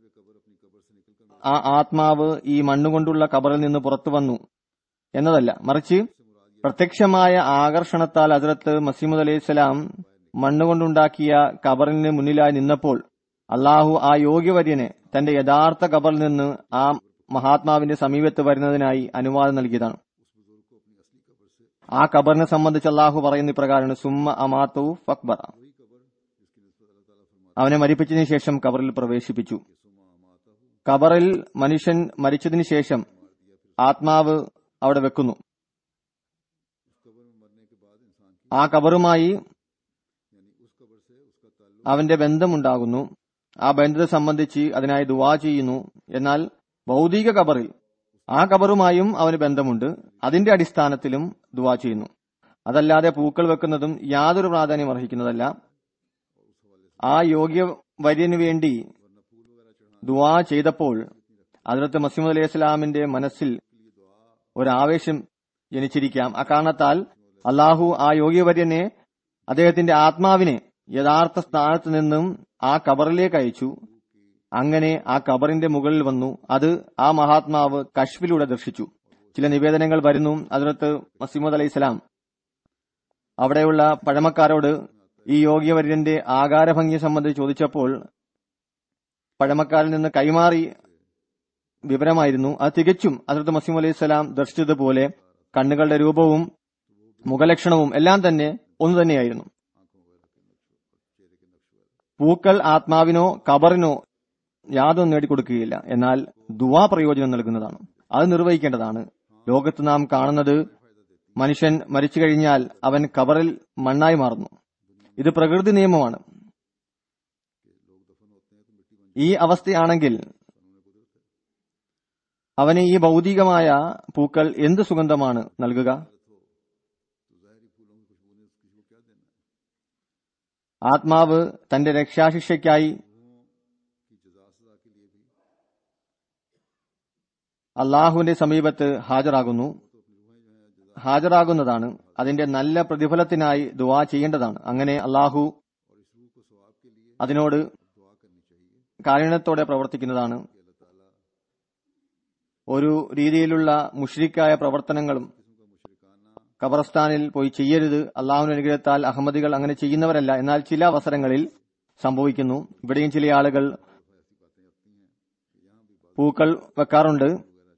ആ ആത്മാവ് ഈ മണ്ണുകൊണ്ടുള്ള കബറിൽ നിന്ന് പുറത്തു വന്നു എന്നതല്ല മറിച്ച് പ്രത്യക്ഷമായ ആകർഷണത്താൽ ഹസ്രത്ത് മസീമുദ് അലൈഹി സ്വലാം മണ്ണുകൊണ്ടുണ്ടാക്കിയ കബറിന് മുന്നിലായി നിന്നപ്പോൾ അള്ളാഹു ആ യോഗ്യവര്യനെ തന്റെ യഥാർത്ഥ കബറിൽ നിന്ന് ആ മഹാത്മാവിന്റെ സമീപത്ത് വരുന്നതിനായി അനുവാദം നൽകിയതാണ് ആ കബറിനെ സംബന്ധിച്ച് അള്ളാഹു പറയുന്ന ഇപ്രകാരമാണ് സുമ്മ അമാത്തു ഫക്ബറ അവനെ മരിപ്പിച്ചതിനു ശേഷം കബറിൽ പ്രവേശിപ്പിച്ചു കബറിൽ മനുഷ്യൻ മരിച്ചതിനു ശേഷം ആത്മാവ് അവിടെ വെക്കുന്നു ആ കബറുമായി അവന്റെ ബന്ധമുണ്ടാകുന്നു ആ ബന്ധത്തെ സംബന്ധിച്ച് അതിനായി ദുവാ ചെയ്യുന്നു എന്നാൽ ഭൗതിക കബറിൽ ആ കബറുമായും അവന് ബന്ധമുണ്ട് അതിന്റെ അടിസ്ഥാനത്തിലും ദുവാ ചെയ്യുന്നു അതല്ലാതെ പൂക്കൾ വെക്കുന്നതും യാതൊരു പ്രാധാന്യം അർഹിക്കുന്നതല്ല ആ യോഗ്യ വര്യന് വേണ്ടി ദുവാ ചെയ്തപ്പോൾ അതിർത്ത് മസീമുദ് അലൈഹി സ്വലാമിന്റെ മനസ്സിൽ ഒരാവേശം ജനിച്ചിരിക്കാം അക്കാരണത്താൽ അള്ളാഹു ആ യോഗ്യവര്യനെ അദ്ദേഹത്തിന്റെ ആത്മാവിനെ യഥാർത്ഥ സ്ഥാനത്ത് നിന്നും ആ കബറിലേക്ക് അയച്ചു അങ്ങനെ ആ കബറിന്റെ മുകളിൽ വന്നു അത് ആ മഹാത്മാവ് കശ്ഫിലൂടെ ദർശിച്ചു ചില നിവേദനങ്ങൾ വരുന്നു അതിനകത്ത് മസീമദ് അലൈഹി സ്വലാം അവിടെയുള്ള പഴമക്കാരോട് ഈ യോഗ്യവര്യന്റെ ആകാരഭംഗിയെ സംബന്ധിച്ച് ചോദിച്ചപ്പോൾ പഴമക്കാരിൽ നിന്ന് കൈമാറി വിവരമായിരുന്നു അത് തികച്ചും അതിർത്ത് മസീം അലൈഹി സ്വലാം ദർശിച്ചതുപോലെ കണ്ണുകളുടെ രൂപവും മുഖലക്ഷണവും എല്ലാം തന്നെ ഒന്നു തന്നെയായിരുന്നു പൂക്കൾ ആത്മാവിനോ കബറിനോ യാതൊന്നും നേടിക്കൊടുക്കുകയില്ല എന്നാൽ ദുവാ പ്രയോജനം നൽകുന്നതാണ് അത് നിർവഹിക്കേണ്ടതാണ് ലോകത്ത് നാം കാണുന്നത് മനുഷ്യൻ മരിച്ചു കഴിഞ്ഞാൽ അവൻ കബറിൽ മണ്ണായി മാറുന്നു ഇത് പ്രകൃതി നിയമമാണ് ഈ അവസ്ഥയാണെങ്കിൽ അവന് ഈ ഭൗതികമായ പൂക്കൾ എന്ത് സുഗന്ധമാണ് നൽകുക ആത്മാവ് തന്റെ രക്ഷാശിക്ഷയ്ക്കായി की जजा सजा के लिए भी അള്ളാഹുവിന്റെ സമീപത്ത് ഹാജരാകുന്നു ഹാജരാകുന്നതാണ് അതിന്റെ നല്ല പ്രതിഫലത്തിനായി ദുവാ ചെയ്യേണ്ടതാണ് അങ്ങനെ അള്ളാഹു और इस रूह को सवाब के लिए അതിനോട് दुआ करनी चाहिए കാരുണ്യത്തോടെ പ്രവർത്തിക്കുന്നതാണ് कि अल्लाह ताला ഒരു രീതിയിലുള്ള മുഷ്രിക്കായ പ്രവർത്തനങ്ങളും किस्म का मुशरिकाना ഖബർസ്ഥാനിൽ പോയി ചെയ്യരുത് അള്ളാഹുവിന്റെ അനുഗ്രഹത്താൽ അഹമ്മദികൾ അങ്ങനെ ചെയ്യുന്നവരല്ല എന്നാൽ ചില അവസരങ്ങളിൽ സംഭവിക്കുന്നു ഇവിടെയും ചില ആളുകൾ പൂക്കൾ വെക്കാറുണ്ട്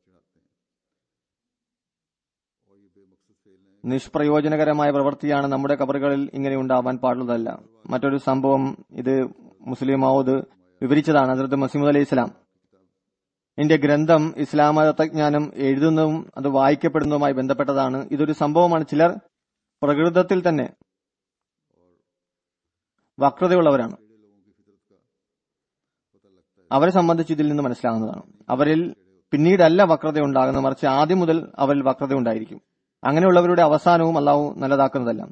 നിഷ്പ്രയോജനകരമായ പ്രവൃത്തിയാണ് നമ്മുടെ കബറുകളിൽ ഇങ്ങനെ ഉണ്ടാവാൻ പാടുള്ളതല്ല മറ്റൊരു സംഭവം ഇത് മുസ്ലിം മൗദ് വിവരിച്ചതാണ് ഹസ്രത്ത് മസീമുദ് അലൈഹി ഇസ്ലാം എന്റെ ഗ്രന്ഥം ഇസ്ലാം തത്വജ്ഞാനം എഴുതുന്നതും അത് വായിക്കപ്പെടുന്നതുമായി ബന്ധപ്പെട്ടതാണ് ഇതൊരു സംഭവമാണ് ചിലർ പ്രകൃതത്തിൽ തന്നെ വക്രതയുള്ളവരാണ് അവരെ സംബന്ധിച്ച് ഇതിൽ നിന്ന് മനസ്സിലാകുന്നതാണ് അവരിൽ പിന്നീടല്ല വക്രത ഉണ്ടാകുന്നത് മറിച്ച് ആദ്യം മുതൽ അവരിൽ വക്രത ഉണ്ടായിരിക്കും അങ്ങനെയുള്ളവരുടെ അവസാനവും അള്ളാഹു നല്ലതാക്കുന്നതല്ല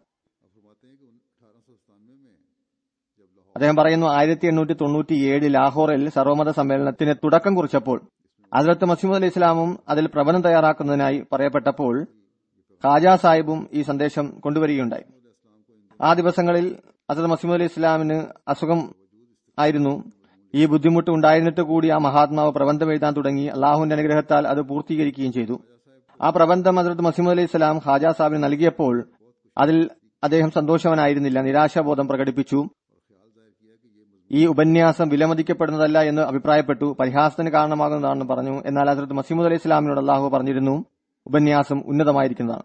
അദ്ദേഹം പറയുന്നു ആയിരത്തി എണ്ണൂറ്റി തൊണ്ണൂറ്റി ഏഴ് ലാഹോറിൽ സർവമത സമ്മേളനത്തിന് തുടക്കം കുറിച്ചപ്പോൾ ഹസരത്ത് മസീമുദ് അലി ഇസ്ലാമും അതിൽ പ്രബന്ധം തയ്യാറാക്കുന്നതിനായി പറയപ്പെട്ടപ്പോൾ ഖാജാ സാഹിബും ഈ സന്ദേശം കൊണ്ടുവരികയുണ്ടായി ആ ദിവസങ്ങളിൽ ഹസരത്ത് മസീമുദ് അലി ഇസ്ലാമിന് അസുഖം ആയിരുന്നു ഈ ബുദ്ധിമുട്ട് ഉണ്ടായിരുന്നിട്ട് കൂടി ആ മഹാത്മാവ് പ്രബന്ധം എഴുതാൻ തുടങ്ങി അള്ളാഹുവിന്റെ അനുഗ്രഹത്താൽ അത് പൂർത്തീകരിക്കുകയും ചെയ്തു ആ പ്രബന്ധം ഹസരത്ത് മസീമുദ് അലി ഇസ്ലാം ഖാജാ സാഹിബിന് നൽകിയപ്പോൾ അതിൽ അദ്ദേഹം സന്തോഷവനായിരുന്നില്ല നിരാശാബോധം പ്രകടിപ്പിച്ചു ഈ ഉപന്യാസം വിലമതിക്കപ്പെടുന്നതല്ല എന്ന് അഭിപ്രായപ്പെട്ടു പരിഹാസത്തിന് കാരണമാകുന്നതാണെന്ന് പറഞ്ഞു എന്നാൽ ഹസരത്ത് മസീമുദ് അലൈഹി ഇസ്ലാമിനോട് അള്ളാഹു പറഞ്ഞിരുന്നു ഉപന്യാസം ഉന്നതമായിരിക്കുന്നതാണ്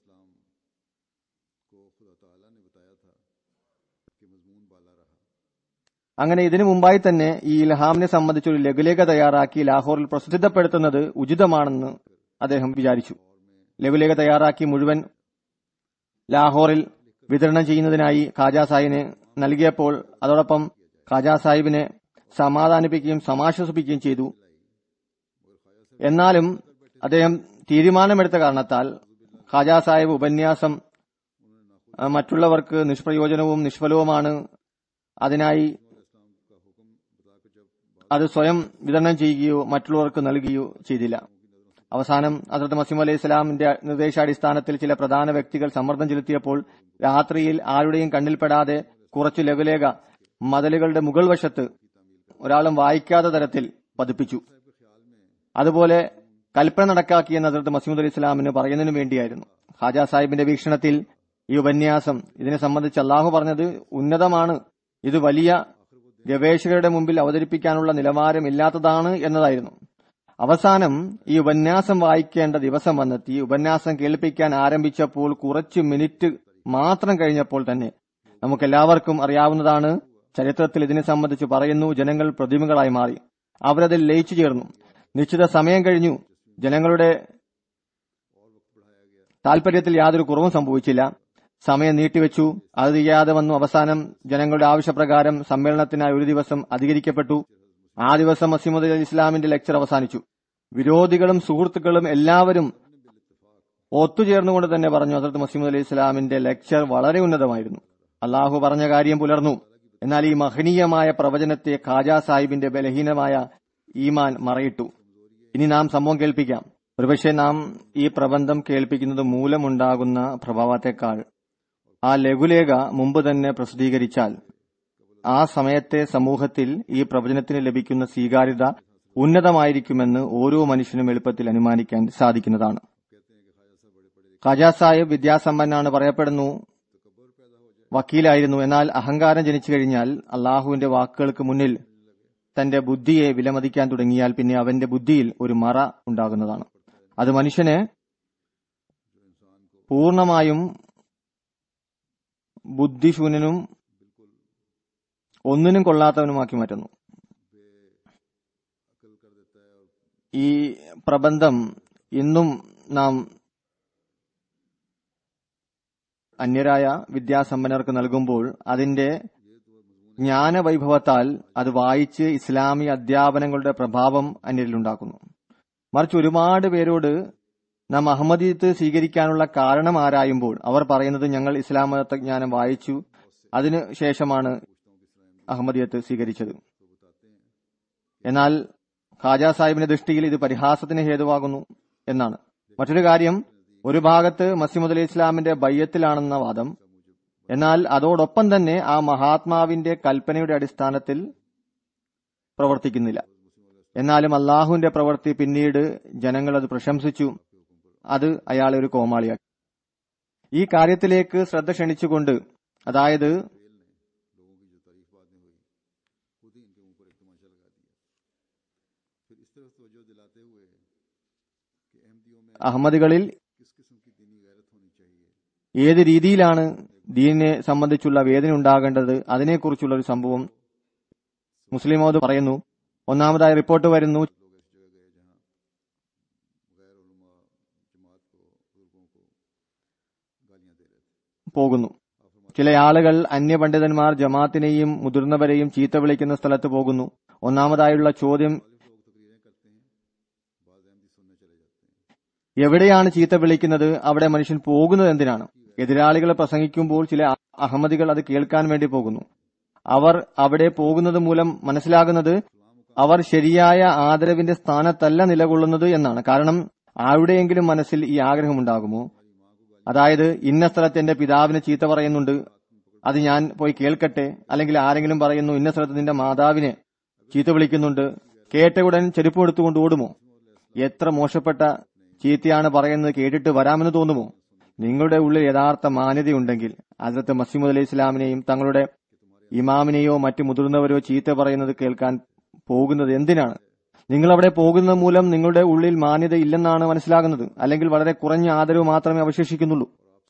അങ്ങനെ ഇതിനു മുമ്പായി തന്നെ ഈ ഇൽഹാമിനെ സംബന്ധിച്ച് ഒരു ലഘുലേഖ തയ്യാറാക്കി ലാഹോറിൽ പ്രസിദ്ധപ്പെടുത്തുന്നത് ഉചിതമാണെന്ന് അദ്ദേഹം വിചാരിച്ചു ലഘുലേഖ തയ്യാറാക്കി മുഴുവൻ ലാഹോറിൽ വിതരണം ചെയ്യുന്നതിനായി ഖാജാ സാഹിബിന് നൽകിയപ്പോൾ അതോടൊപ്പം ഖാജാ സാഹിബിനെ സമാധാനിപ്പിക്കുകയും സമാശ്വസിപ്പിക്കുകയും ചെയ്തു എന്നാലും അദ്ദേഹം തീരുമാനമെടുത്ത കാരണത്താൽ ഖാജാ സാഹിബ് ഉപന്യാസം ആ, മറ്റുള്ളവർക്ക് നിഷ്പ്രയോജനവും നിഷ്ഫലവുമാണ് അതിനായി അത് സ്വയം വിതരണം ചെയ്യുകയോ മറ്റുള്ളവർക്ക് നൽകുകയോ ചെയ്തില്ല അവസാനം ഹസരത്ത് മസീം അലൈഹി ഇസ്ലാമിന്റെ നിർദ്ദേശാടിസ്ഥാനത്തിൽ ചില പ്രധാന വ്യക്തികൾ സമ്മർദ്ദം ചെലുത്തിയപ്പോൾ രാത്രിയിൽ ആരുടെയും കണ്ണിൽപ്പെടാതെ കുറച്ചു ലഘുലേഖ മതിലുകളുടെ മുകൾ വശത്ത് ഒരാളും വായിക്കാത്ത തരത്തിൽ പതിപ്പിച്ചു അതുപോലെ കൽപ്പന നടക്കാക്കിയെന്ന് ഹസരത്ത് മസീമുദ് അലി ഇസ്ലാമിന് പറയുന്നതിനു വേണ്ടിയായിരുന്നു ഹാജാ സാഹിബിന്റെ വീക്ഷണത്തിൽ ഈ ഉപന്യാസം ഇതിനെ സംബന്ധിച്ച് അള്ളാഹു പറഞ്ഞത് ഉന്നതമാണ് ഇത് വലിയ ഗവേഷകരുടെ മുമ്പിൽ അവതരിപ്പിക്കാനുള്ള നിലവാരമില്ലാത്തതാണ് എന്നതായിരുന്നു അവസാനം ഈ ഉപന്യാസം വായിക്കേണ്ട ദിവസം വന്നെത്തി ഉപന്യാസം കേൾപ്പിക്കാൻ ആരംഭിച്ചപ്പോൾ കുറച്ച് മിനിറ്റ് മാത്രം കഴിഞ്ഞപ്പോൾ തന്നെ നമുക്കെല്ലാവർക്കും അറിയാവുന്നതാണ് ചരിത്രത്തിൽ ഇതിനെ സംബന്ധിച്ച് പറയുന്നു ജനങ്ങൾ പ്രതിമകളായി മാറി അവരതിൽ ലയിച്ചു ചേർന്നു നിശ്ചിത സമയം കഴിഞ്ഞു ജനങ്ങളുടെ താൽപര്യത്തിൽ യാതൊരു കുറവും സംഭവിച്ചില്ല സമയം നീട്ടിവെച്ചു അത് ചെയ്യാതെ വന്നു അവസാനം ജനങ്ങളുടെ ആവശ്യപ്രകാരം സമ്മേളനത്തിനായി ഒരു ദിവസം അധികരിക്കപ്പെട്ടു ആ ദിവസം മസീമുദ് അലി ഇസ്ലാമിന്റെ ലെക്ചർ അവസാനിച്ചു വിരോധികളും സുഹൃത്തുക്കളും എല്ലാവരും ഒത്തുചേർന്നുകൊണ്ട് തന്നെ പറഞ്ഞു ഹസരത്ത് മസീമുദ് അലി ഇസ്ലാമിന്റെ ലെക്ചർ വളരെ ഉന്നതമായിരുന്നു അള്ളാഹു പറഞ്ഞ കാര്യം പുലർന്നു എന്നാൽ ഈ മഹനീയമായ പ്രവചനത്തെ ഖാജാ സാഹിബിന്റെ ബലഹീനമായ ഈമാൻ മറയിട്ടു ഇനി നാം സംഭവം കേൾപ്പിക്കാം ഒരുപക്ഷെ നാം ഈ പ്രബന്ധം കേൾപ്പിക്കുന്നത് മൂലമുണ്ടാകുന്ന പ്രഭാവത്തെക്കാൾ ആ ലഘുലേഖ മുമ്പ് തന്നെ പ്രസിദ്ധീകരിച്ചാൽ ആ സമയത്തെ സമൂഹത്തിൽ ഈ പ്രവചനത്തിന് ലഭിക്കുന്ന സ്വീകാര്യത ഉന്നതമായിരിക്കുമെന്ന് ഓരോ മനുഷ്യനും എളുപ്പത്തിൽ അനുമാനിക്കാൻ സാധിക്കുന്നതാണ് ഖാജാ സാഹിബ് വിദ്യാസമ്പന്നാണ് പറയപ്പെടുന്നു വക്കീലായിരുന്നു എന്നാൽ അഹങ്കാരം ജനിച്ചു കഴിഞ്ഞാൽ അള്ളാഹുവിന്റെ വാക്കുകൾക്ക് മുന്നിൽ തന്റെ ബുദ്ധിയെ വിലമതിക്കാൻ തുടങ്ങിയാൽ പിന്നെ അവന്റെ ബുദ്ധിയിൽ ഒരു മറ ഉണ്ടാകുന്നതാണ് അത് മനുഷ്യനെ പൂർണമായും ബുദ്ധിശൂന്യനും ഒന്നിനും കൊള്ളാത്തവനുമാക്കി മാറ്റുന്നു ഈ പ്രബന്ധം ഇന്നും നാം അന്യരായ വിദ്യാസമ്പന്നർക്ക് നൽകുമ്പോൾ അതിന്റെ ജ്ഞാനവൈഭവത്താൽ അത് വായിച്ച് ഇസ്ലാമിക അധ്യാപനങ്ങളുടെ പ്രഭാവം അന്യരിലുണ്ടാക്കുന്നു മറിച്ച് ഒരുപാട് പേരോട് നാം അഹമ്മദീയത്ത് സ്വീകരിക്കാനുള്ള കാരണം ആരായുമ്പോൾ അവർ പറയുന്നത് ഞങ്ങൾ ഇസ്ലാം മതജ്ഞാനം വായിച്ചു അതിനു ശേഷമാണ് അഹമ്മദിയത്ത് സ്വീകരിച്ചത് എന്നാൽ ഖാജ സാഹിബിന്റെ ദൃഷ്ടിയിൽ ഇത് പരിഹാസത്തിന് ഹേതുവാകുന്നു എന്നാണ് മറ്റൊരു കാര്യം ഒരു ഭാഗത്ത് മസീമുദ് അലി ഇസ്ലാമിന്റെ ബയ്യത്തിലാണെന്ന വാദം എന്നാൽ അതോടൊപ്പം തന്നെ ആ മഹാത്മാവിന്റെ കൽപ്പനയുടെ അടിസ്ഥാനത്തിൽ പ്രവർത്തിക്കുന്നില്ല എന്നാലും അള്ളാഹുവിന്റെ പ്രവൃത്തി പിന്നീട് ജനങ്ങൾ അത് പ്രശംസിച്ചു അത് അയാളെ ഒരു കോമാളിയാക്കി ഈ കാര്യത്തിലേക്ക് ശ്രദ്ധ ക്ഷണിച്ചുകൊണ്ട് അതായത് അഹമ്മദികളിൽ ഏത് രീതിയിലാണ് ദീനിനെ സംബന്ധിച്ചുള്ള വേദന ഉണ്ടാകേണ്ടത് അതിനെക്കുറിച്ചുള്ള ഒരു സംഭവം മുസ്ലിം മൗദ് പറയുന്നു ഒന്നാമതായി റിപ്പോർട്ട് വരുന്നു പോകുന്നു ചില ആളുകൾ അന്യപണ്ഡിതന്മാർ ജമാത്തിനെയും മുതിർന്നവരെയും ചീത്ത വിളിക്കുന്ന സ്ഥലത്ത് പോകുന്നു ഒന്നാമതായുള്ള ചോദ്യം എവിടെയാണ് ചീത്ത വിളിക്കുന്നത് അവിടെ മനുഷ്യൻ പോകുന്നത് എന്തിനാണ് എതിരാളികൾ പ്രസംഗിക്കുമ്പോൾ ചില അഹമ്മദികൾ അത് കേൾക്കാൻ വേണ്ടി പോകുന്നു അവർ അവിടെ പോകുന്നത് മൂലം മനസ്സിലാകുന്നത് അവർ ശരിയായ ആദരവിന്റെ സ്ഥാനത്തല്ല നിലകൊള്ളുന്നത് എന്നാണ് കാരണം ആരുടെയെങ്കിലും മനസ്സിൽ ഈ ആഗ്രഹമുണ്ടാകുമോ അതായത് ഇന്ന സ്ഥലത്ത് എന്റെ പിതാവിനെ ചീത്ത പറയുന്നുണ്ട് അത് ഞാൻ പോയി കേൾക്കട്ടെ അല്ലെങ്കിൽ ആരെങ്കിലും പറയുന്നു ഇന്ന സ്ഥലത്ത് നിന്റെ മാതാവിനെ ചീത്ത വിളിക്കുന്നുണ്ട് കേട്ട ഉടൻ ചെരുപ്പ് എടുത്തുകൊണ്ട് ഓടുമോ എത്ര മോശപ്പെട്ട ചീത്തയാണ് പറയുന്നത് കേട്ടിട്ട് വരാമെന്ന് തോന്നുമോ നിങ്ങളുടെ ഉള്ളിൽ യഥാർത്ഥ മാന്യതയുണ്ടെങ്കിൽ അതിർത്ത് മസീമുദ് അലി ഇസ്ലാമിനെയും തങ്ങളുടെ ഇമാമിനെയോ മറ്റു മുതിർന്നവരോ ചീത്ത പറയുന്നത് കേൾക്കാൻ പോകുന്നത് എന്തിനാണ് നിങ്ങൾ അവിടെ പോകുന്നത് മൂലം നിങ്ങളുടെ ഉള്ളിൽ മാന്യത ഇല്ലെന്നാണ് മനസ്സിലാകുന്നത് അല്ലെങ്കിൽ വളരെ കുറഞ്ഞ ആദരവ് മാത്രമേ അവശേഷിക്കുന്നുള്ളൂ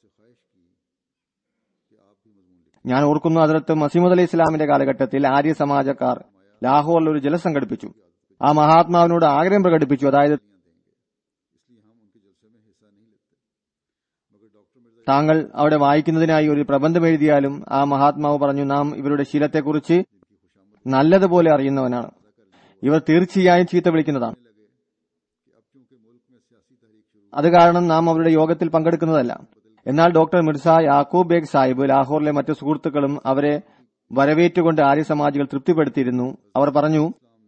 ഞാൻ ഓർക്കുന്നു അതിർത്ത് മസീമുദ് അലി ഇസ്ലാമിന്റെ കാലഘട്ടത്തിൽ ആര്യ സമാജക്കാർ ലാഹോറിൽ ഒരു ജല സംഘടിപ്പിച്ചു ആ മഹാത്മാവിനോട് ആഗ്രഹം പ്രകടിപ്പിച്ചു അതായത് താങ്കൾ അവിടെ വായിക്കുന്നതിനായി ഒരു പ്രബന്ധം എഴുതിയാലും ആ മഹാത്മാവ് പറഞ്ഞു നാം ഇവരുടെ ശീലത്തെക്കുറിച്ച് നല്ലതുപോലെ അറിയുന്നവനാണ് ഇവർ തീർച്ചയായും ചീത്ത വിളിക്കുന്നതാണ് അത് കാരണം നാം അവരുടെ യോഗത്തിൽ പങ്കെടുക്കുന്നതല്ല എന്നാൽ ഡോക്ടർ മിർസ യാക്കൂബ് ബേഗ് സാഹിബ് ലാഹോറിലെ മറ്റു സുഹൃത്തുക്കളും അവരെ വരവേറ്റുകൊണ്ട് ആര്യ സമാജികൾ തൃപ്തിപ്പെടുത്തിയിരുന്നു അവർ പറഞ്ഞു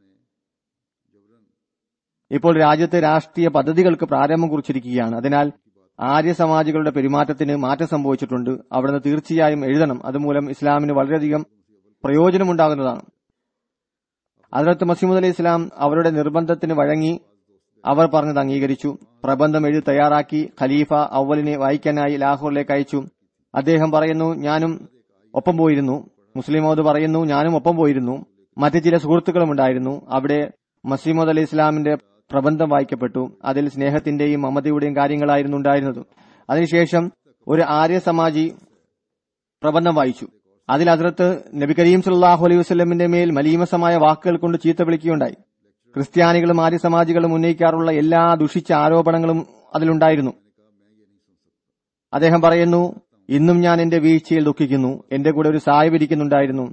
ഇപ്പോൾ രാജ്യത്തെ രാഷ്ട്രീയ പദ്ധതികൾക്ക് പ്രാരംഭം കുറിച്ചിരിക്കുകയാണ് അതിനാൽ ആര്യ സമാജികളുടെ പെരുമാറ്റത്തിന് മാറ്റം സംഭവിച്ചിട്ടുണ്ട് അവിടുന്ന് തീർച്ചയായും എഴുതണം അതുമൂലം ഇസ്ലാമിന് വളരെയധികം പ്രയോജനമുണ്ടാകുന്നതാണ് അതിനകത്ത് മസീമുദ് അലി ഇസ്ലാം അവരുടെ നിർബന്ധത്തിന് വഴങ്ങി അവർ പറഞ്ഞത് അംഗീകരിച്ചു പ്രബന്ധം എഴുതി തയ്യാറാക്കി ഖലീഫ അവലിനെ വായിക്കാനായി ലാഹോറിലേക്ക് അയച്ചു അദ്ദേഹം പറയുന്നു ഞാനും ഒപ്പം പോയിരുന്നു മുസ്ലിം മൗദ് പറയുന്നു ഞാനും ഒപ്പം പോയിരുന്നു മറ്റു ചില സുഹൃത്തുക്കളും ഉണ്ടായിരുന്നു അവിടെ മസീമദ് അലി ഇസ്ലാമിന്റെ പ്രബന്ധം വായിക്കപ്പെട്ടു അതിൽ സ്നേഹത്തിന്റെയും മമതയുടെയും കാര്യങ്ങളായിരുന്നു ഉണ്ടായിരുന്നത് അതിനുശേഷം ഒരു ആര്യ സമാജി പ്രബന്ധം വായിച്ചു അതിൽ അതിർത്ത് നബി കരീം സല്ലാഹു അലൈഹി വസ്ലമിന്റെ മേൽ മലീമസമായ വാക്കുകൾ കൊണ്ട് ചീത്ത വിളിക്കുകയുണ്ടായി ക്രിസ്ത്യാനികളും ആര്യ സമാജികളും ഉന്നയിക്കാറുള്ള എല്ലാ ദുഷിച്ച ആരോപണങ്ങളും അതിലുണ്ടായിരുന്നു അദ്ദേഹം പറയുന്നു ഇന്നും ഞാൻ എന്റെ വീഴ്ചയിൽ ദുഃഖിക്കുന്നു എന്റെ കൂടെ ഒരു സാഹിബ് ഇരിക്കുന്നുണ്ടായിരുന്നു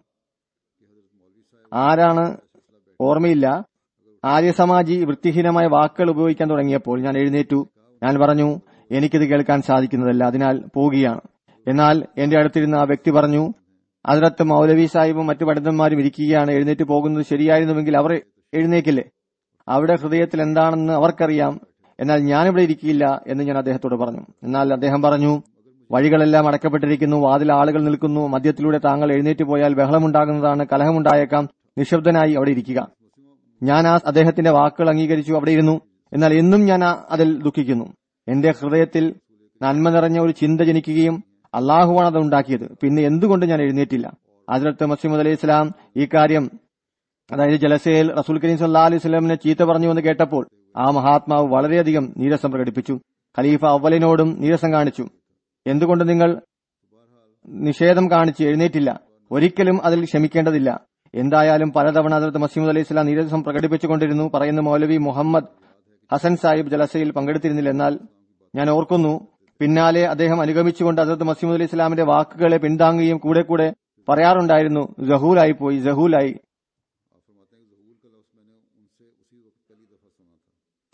ആരാണ് ഓർമ്മയില്ല ആര്യസമാജി വൃത്തിഹീനമായ വാക്കുകൾ ഉപയോഗിക്കാൻ തുടങ്ങിയപ്പോൾ ഞാൻ എഴുന്നേറ്റു ഞാൻ പറഞ്ഞു എനിക്കിത് കേൾക്കാൻ സാധിക്കുന്നതല്ല അതിനാൽ പോവുകയാണ് എന്നാൽ എന്റെ അടുത്തിരുന്ന ആ വ്യക്തി പറഞ്ഞു അതിനകത്ത് മൗലവി സാഹിബും മറ്റു പണ്ഡിതന്മാരും ഇരിക്കുകയാണ് എഴുന്നേറ്റ് പോകുന്നത് ശരിയായിരുന്നുവെങ്കിൽ അവർ എഴുന്നേക്കില്ലേ അവിടെ ഹൃദയത്തിൽ എന്താണെന്ന് അവർക്കറിയാം എന്നാൽ ഞാനിവിടെ ഇരിക്കില്ല എന്ന് ഞാൻ അദ്ദേഹത്തോട് പറഞ്ഞു എന്നാൽ അദ്ദേഹം പറഞ്ഞു വഴികളെല്ലാം അടക്കപ്പെട്ടിരിക്കുന്നു വാതിൽ ആളുകൾ നിൽക്കുന്നു മദ്യത്തിലൂടെ താങ്കൾ എഴുന്നേറ്റ് പോയാൽ ബഹളമുണ്ടാകുന്നതാണ് കലഹമുണ്ടായേക്കാം നിശബ്ദനായി അവിടെ ഇരിക്കുക ഞാൻ ആ അദ്ദേഹത്തിന്റെ വാക്കുകൾ അംഗീകരിച്ചു അവിടെ ഇരുന്നു എന്നാൽ എന്നും ഞാൻ ആ അതിൽ ദുഃഖിക്കുന്നു എന്റെ ഹൃദയത്തിൽ നന്മ നിറഞ്ഞ ഒരു ചിന്ത ജനിക്കുകയും അള്ളാഹുവാണ് അത് ഉണ്ടാക്കിയത് പിന്നെ എന്തുകൊണ്ട് ഞാൻ എഴുന്നേറ്റില്ല അതിലത്ത് മസീമദ് അലൈഹി ഇസ്ലാം ഈ കാര്യം അതായത് ജലസയിൽ റസൂൽ കരീം സല്ലാ അലൈഹി സ്വലമിനെ ചീത്ത പറഞ്ഞു എന്ന് കേട്ടപ്പോൾ ആ മഹാത്മാവ് വളരെയധികം നീരസം പ്രകടിപ്പിച്ചു ഖലീഫ അവലിനോടും നീരസം കാണിച്ചു എന്തുകൊണ്ട് നിങ്ങൾ നിഷേധം കാണിച്ച് എഴുന്നേറ്റില്ല ഒരിക്കലും അതിൽ ക്ഷമിക്കേണ്ടതില്ല എന്തായാലും പലതവണ അതിർത്ത് മസീമുദ് അലൈഹി സ്വലാം നീരസം പ്രകടിപ്പിച്ചുകൊണ്ടിരുന്നു പറയുന്ന മൗലവി മുഹമ്മദ് ഹസൻ സാഹിബ് ജലസയിൽ പങ്കെടുത്തിരുന്നില്ല എന്നാൽ ഞാൻ ഓർക്കുന്നു പിന്നാലെ അദ്ദേഹം അനുഗമിച്ചുകൊണ്ട് അതിർത്ത് മസീമുദ് അലൈഹി സ്വലാമിന്റെ വാക്കുകളെ പിന്താങ്ങുകയും കൂടെ കൂടെ പറയാറുണ്ടായിരുന്നു ജഹൂലായി പോയി ജഹൂലായി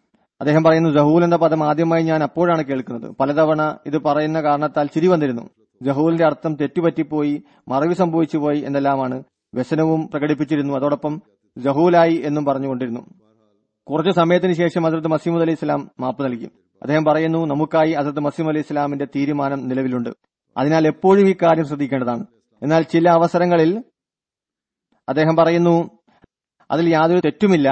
അദ്ദേഹം പറയുന്നു ജഹൂൽ എന്ന പദം ആദ്യമായി ഞാൻ അപ്പോഴാണ് കേൾക്കുന്നത് പലതവണ ഇത് പറയുന്ന കാരണത്താൽ ചിരി വന്നിരുന്നു ജഹൂലിന്റെ അർത്ഥം തെറ്റുപറ്റിപ്പോയി മറവി സംഭവിച്ചു പോയി എന്നെല്ലാമാണ് വ്യസനവും പ്രകടിപ്പിച്ചിരുന്നു അതോടൊപ്പം ജഹൂലായി എന്നും പറഞ്ഞുകൊണ്ടിരുന്നു കുറച്ചു സമയത്തിന് ശേഷം ഹസരത്ത് മസീമുദ് അലി ഇസ്ലാം മാപ്പ് നൽകി അദ്ദേഹം പറയുന്നു നമുക്കായി ഹസരത്ത് മസീം അലി ഇസ്ലാമിന്റെ തീരുമാനം നിലവിലുണ്ട് അതിനാൽ എപ്പോഴും ഈ കാര്യം ശ്രദ്ധിക്കേണ്ടതാണ് എന്നാൽ ചില അവസരങ്ങളിൽ അദ്ദേഹം പറയുന്നു അതിൽ യാതൊരു തെറ്റുമില്ല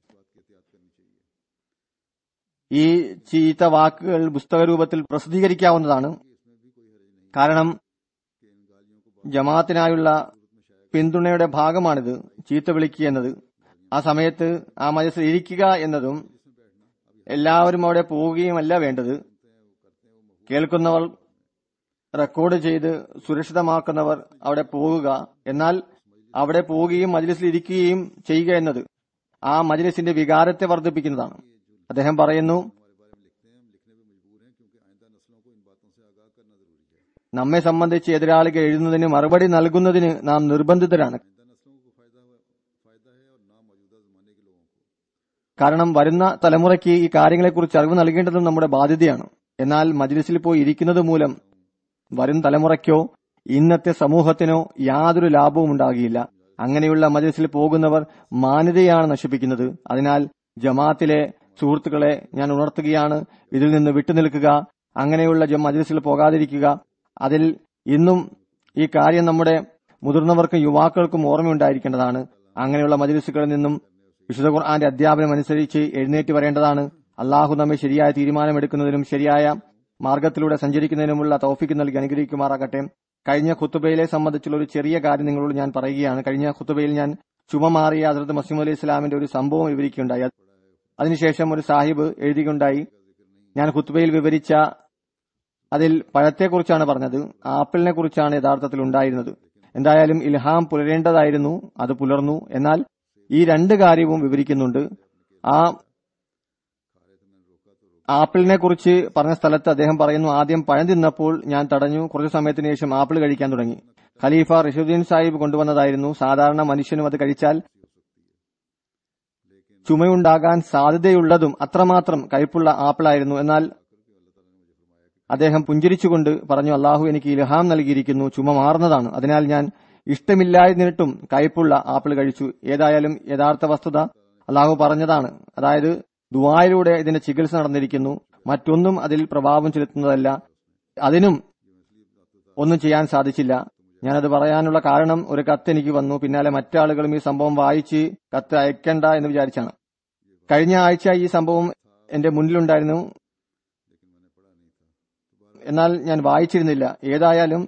ഈ ചീത്ത വാക്കുകൾ പുസ്തക രൂപത്തിൽ പ്രസിദ്ധീകരിക്കാവുന്നതാണ് കാരണം ജമാഅത്തിനായുള്ള പിന്തുണയുടെ ഭാഗമാണിത് ചീത്ത വിളിക്കുക എന്നത് ആ സമയത്ത് ആ മജസിൽ ഇരിക്കുക എന്നതും എല്ലാവരും അവിടെ പോവുകയുമല്ല വേണ്ടത് കേൾക്കുന്നവർ റെക്കോർഡ് ചെയ്ത് സുരക്ഷിതമാക്കുന്നവർ അവിടെ പോവുക എന്നാൽ അവിടെ പോവുകയും മജ്ലിസിൽ ഇരിക്കുകയും ചെയ്യുക എന്നത് ആ മജ്ലിസിന്റെ വികാരത്തെ വർദ്ധിപ്പിക്കുന്നതാണ് അദ്ദേഹം പറയുന്നു നമ്മെ സംബന്ധിച്ച് എതിരാളികൾ എഴുതുന്നതിന് മറുപടി നൽകുന്നതിന് നാം നിർബന്ധിതരാണ് കാരണം വരുന്ന തലമുറയ്ക്ക് ഈ കാര്യങ്ങളെക്കുറിച്ച് അറിവ് നൽകേണ്ടതും നമ്മുടെ ബാധ്യതയാണ് എന്നാൽ മജ്ലിസിൽ പോയി ഇരിക്കുന്നത് മൂലം വരും തലമുറയ്ക്കോ ഇന്നത്തെ സമൂഹത്തിനോ യാതൊരു ലാഭവും ഉണ്ടാകില്ല അങ്ങനെയുള്ള മജ്ലിസിൽ പോകുന്നവർ മാന്യതയാണ് നശിപ്പിക്കുന്നത് അതിനാൽ ജമാഅത്തിലെ സുഹൃത്തുക്കളെ ഞാൻ ഉണർത്തുകയാണ് ഇതിൽ നിന്ന് വിട്ടുനിൽക്കുക അങ്ങനെയുള്ള ജം മജ്ലിസിൽ പോകാതിരിക്കുക അതിൽ ഇന്നും ഈ കാര്യം നമ്മുടെ മുതിർന്നവർക്കും യുവാക്കൾക്കും ഓർമ്മയുണ്ടായിരിക്കേണ്ടതാണ് അങ്ങനെയുള്ള മജ്ലിസുകളിൽ നിന്നും വിശുദ്ധ ഖുർആന്റെ അധ്യാപനം അനുസരിച്ച് എഴുന്നേറ്റ് വരേണ്ടതാണ് അള്ളാഹു നമ്മെ ശരിയായ തീരുമാനമെടുക്കുന്നതിനും ശരിയായ മാർഗത്തിലൂടെ സഞ്ചരിക്കുന്നതിനുമുള്ള തൗഫിക്ക് നൽകി അനുഗ്രഹിക്കുമാറാകട്ടെ കഴിഞ്ഞ ഖുത്തുബയിലെ സംബന്ധിച്ചുള്ള ഒരു ചെറിയ കാര്യം നിങ്ങളോട് ഞാൻ പറയുകയാണ് കഴിഞ്ഞ ഖുത്തുബയിൽ ഞാൻ ചുമ മാറിയ ഹസരത്ത് മസീം അലി ഇസ്ലാമിന്റെ ഒരു സംഭവം വിവരിക്കുകയുണ്ടായി അതിനുശേഷം ഒരു സാഹിബ് എഴുതിയുണ്ടായി ഞാൻ ഖുത്തുബയിൽ വിവരിച്ച അതിൽ പഴത്തെക്കുറിച്ചാണ് പറഞ്ഞത് ആപ്പിളിനെ കുറിച്ചാണ് യഥാർത്ഥത്തിൽ ഉണ്ടായിരുന്നത് എന്തായാലും ഇൽഹാം പുലരേണ്ടതായിരുന്നു അത് പുലർന്നു എന്നാൽ ഈ രണ്ട് കാര്യവും വിവരിക്കുന്നുണ്ട് ആ ആപ്പിളിനെ കുറിച്ച് പറഞ്ഞ സ്ഥലത്ത് അദ്ദേഹം പറയുന്നു ആദ്യം പഴം തിന്നപ്പോൾ ഞാൻ തടഞ്ഞു കുറച്ചു സമയത്തിന് ശേഷം ആപ്പിൾ കഴിക്കാൻ തുടങ്ങി ഖലീഫ റിഷുദ്ദീൻ സാഹിബ് കൊണ്ടുവന്നതായിരുന്നു സാധാരണ മനുഷ്യനും അത് കഴിച്ചാൽ ചുമയുണ്ടാകാൻ സാധ്യതയുള്ളതും അത്രമാത്രം കയ്പുള്ള ആപ്പിളായിരുന്നു എന്നാൽ അദ്ദേഹം പുഞ്ചിരിച്ചുകൊണ്ട് പറഞ്ഞു അള്ളാഹു എനിക്ക് ഇൽഹാം നൽകിയിരിക്കുന്നു ചുമ മാറുന്നതാണ് അതിനാൽ ഞാൻ ഇഷ്ടമില്ലായിരുന്നിട്ടും കയ്പുള്ള ആപ്പിൾ കഴിച്ചു ഏതായാലും യഥാർത്ഥ വസ്തുത അള്ളാഹു പറഞ്ഞതാണ് അതായത് ദുവായിലൂടെ ഇതിന്റെ ചികിത്സ നടന്നിരിക്കുന്നു മറ്റൊന്നും അതിൽ പ്രഭാവം ചെലുത്തുന്നതല്ല അതിനും ഒന്നും ചെയ്യാൻ സാധിച്ചില്ല ഞാനത് പറയാനുള്ള കാരണം ഒരു കത്ത് എനിക്ക് വന്നു പിന്നാലെ മറ്റാളുകളും ഈ സംഭവം വായിച്ച് കത്ത് അയക്കണ്ട എന്ന് വിചാരിച്ചാണ് കഴിഞ്ഞ ആഴ്ച ഈ സംഭവം എന്റെ മുന്നിലുണ്ടായിരുന്നു എന്നാൽ ഞാൻ വായിച്ചിരുന്നില്ല ഏതായാലും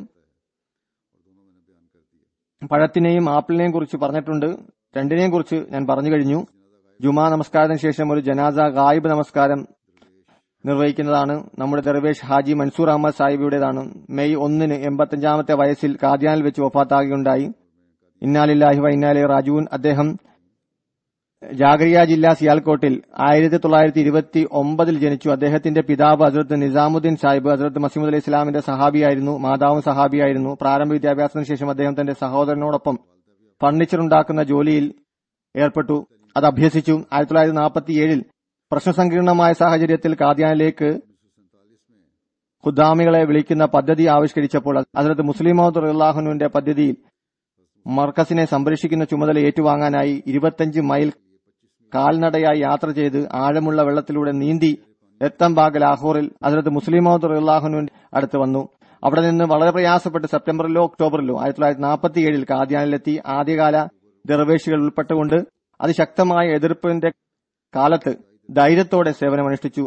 പഴത്തിനെയും ആപ്പിളിനെയും കുറിച്ച് പറഞ്ഞിട്ടുണ്ട് രണ്ടിനെയും കുറിച്ച് ഞാൻ പറഞ്ഞു കഴിഞ്ഞു ജുമാ നമസ്കാരത്തിന് ശേഷം ഒരു ജനാസ ഗായിബ് നമസ്കാരം നിർവഹിക്കുന്നതാണ് നമ്മുടെ ദർവേഷ് ഹാജി മൻസൂർ അഹമ്മദ് സാഹിബിയുടേതാണ് മെയ് ഒന്നിന് എൺപത്തഞ്ചാമത്തെ വയസ്സിൽ കാദ്യാനിൽ വെച്ച് വഫാത്താകുകയുണ്ടായി ഇന്നാലില്ലാഹി വ ഇന്നാലെ റാജുവിൻ അദ്ദേഹം ജാഗ്രിയ ജില്ല സിയാൽകോട്ടിൽ ആയിരത്തി തൊള്ളായിരത്തി ഇരുപത്തി ഒമ്പതിൽ ജനിച്ചു അദ്ദേഹത്തിന്റെ പിതാവ് ഹസരത്ത് നിസാമുദ്ദീൻ സാഹിബ് ഹസരത്ത് മസീമുദ് അലി ഇസ്ലാമിന്റെ സഹാബിയായിരുന്നു മാതാവും സഹാബിയായിരുന്നു പ്രാരംഭ വിദ്യാഭ്യാസത്തിന് ശേഷം അദ്ദേഹം തന്റെ സഹോദരനോടൊപ്പം ഫർണിച്ചർ ഉണ്ടാക്കുന്ന ജോലിയിൽ ഏർപ്പെട്ടു അത് അഭ്യസിച്ചു ആയിരത്തി തൊള്ളായിരത്തി നാൽപ്പത്തിയേഴിൽ പ്രശ്നസങ്കീർണമായ സാഹചര്യത്തിൽ കാദ്യാനിലേക്ക് ഖുദ്ദാമികളെ വിളിക്കുന്ന പദ്ധതി ആവിഷ്കരിച്ചപ്പോൾ ഹസരത്ത് മുസ്ലിം മഹദ് അള്ളാഹുനുവിന്റെ പദ്ധതിയിൽ മർക്കസിനെ സംരക്ഷിക്കുന്ന ചുമതല ഏറ്റുവാങ്ങാനായി ഇരുപത്തഞ്ച് മൈൽ കാൽനടയായി യാത്ര ചെയ്ത് ആഴമുള്ള വെള്ളത്തിലൂടെ നീന്തി രത്തംബാഗ് ലാഹോറിൽ ഹസരത്ത് മുസ്ലിം മഹദ് അള്ളാഹുനുവിന്റെ അടുത്ത് വന്നു അവിടെ നിന്ന് വളരെ പ്രയാസപ്പെട്ട് സെപ്റ്റംബറിലോ ഒക്ടോബറിലോ ആയിരത്തി തൊള്ളായിരത്തി നാൽപ്പത്തിയേഴിൽ കാദ്യാനിലെത്തി ആദ്യകാല ദർവേഷികൾ ഉൾപ്പെട്ടുകൊണ്ട് അതിശക്തമായ എതിർപ്പിന്റെ കാലത്ത് ധൈര്യത്തോടെ സേവനമനുഷ്ഠിച്ചു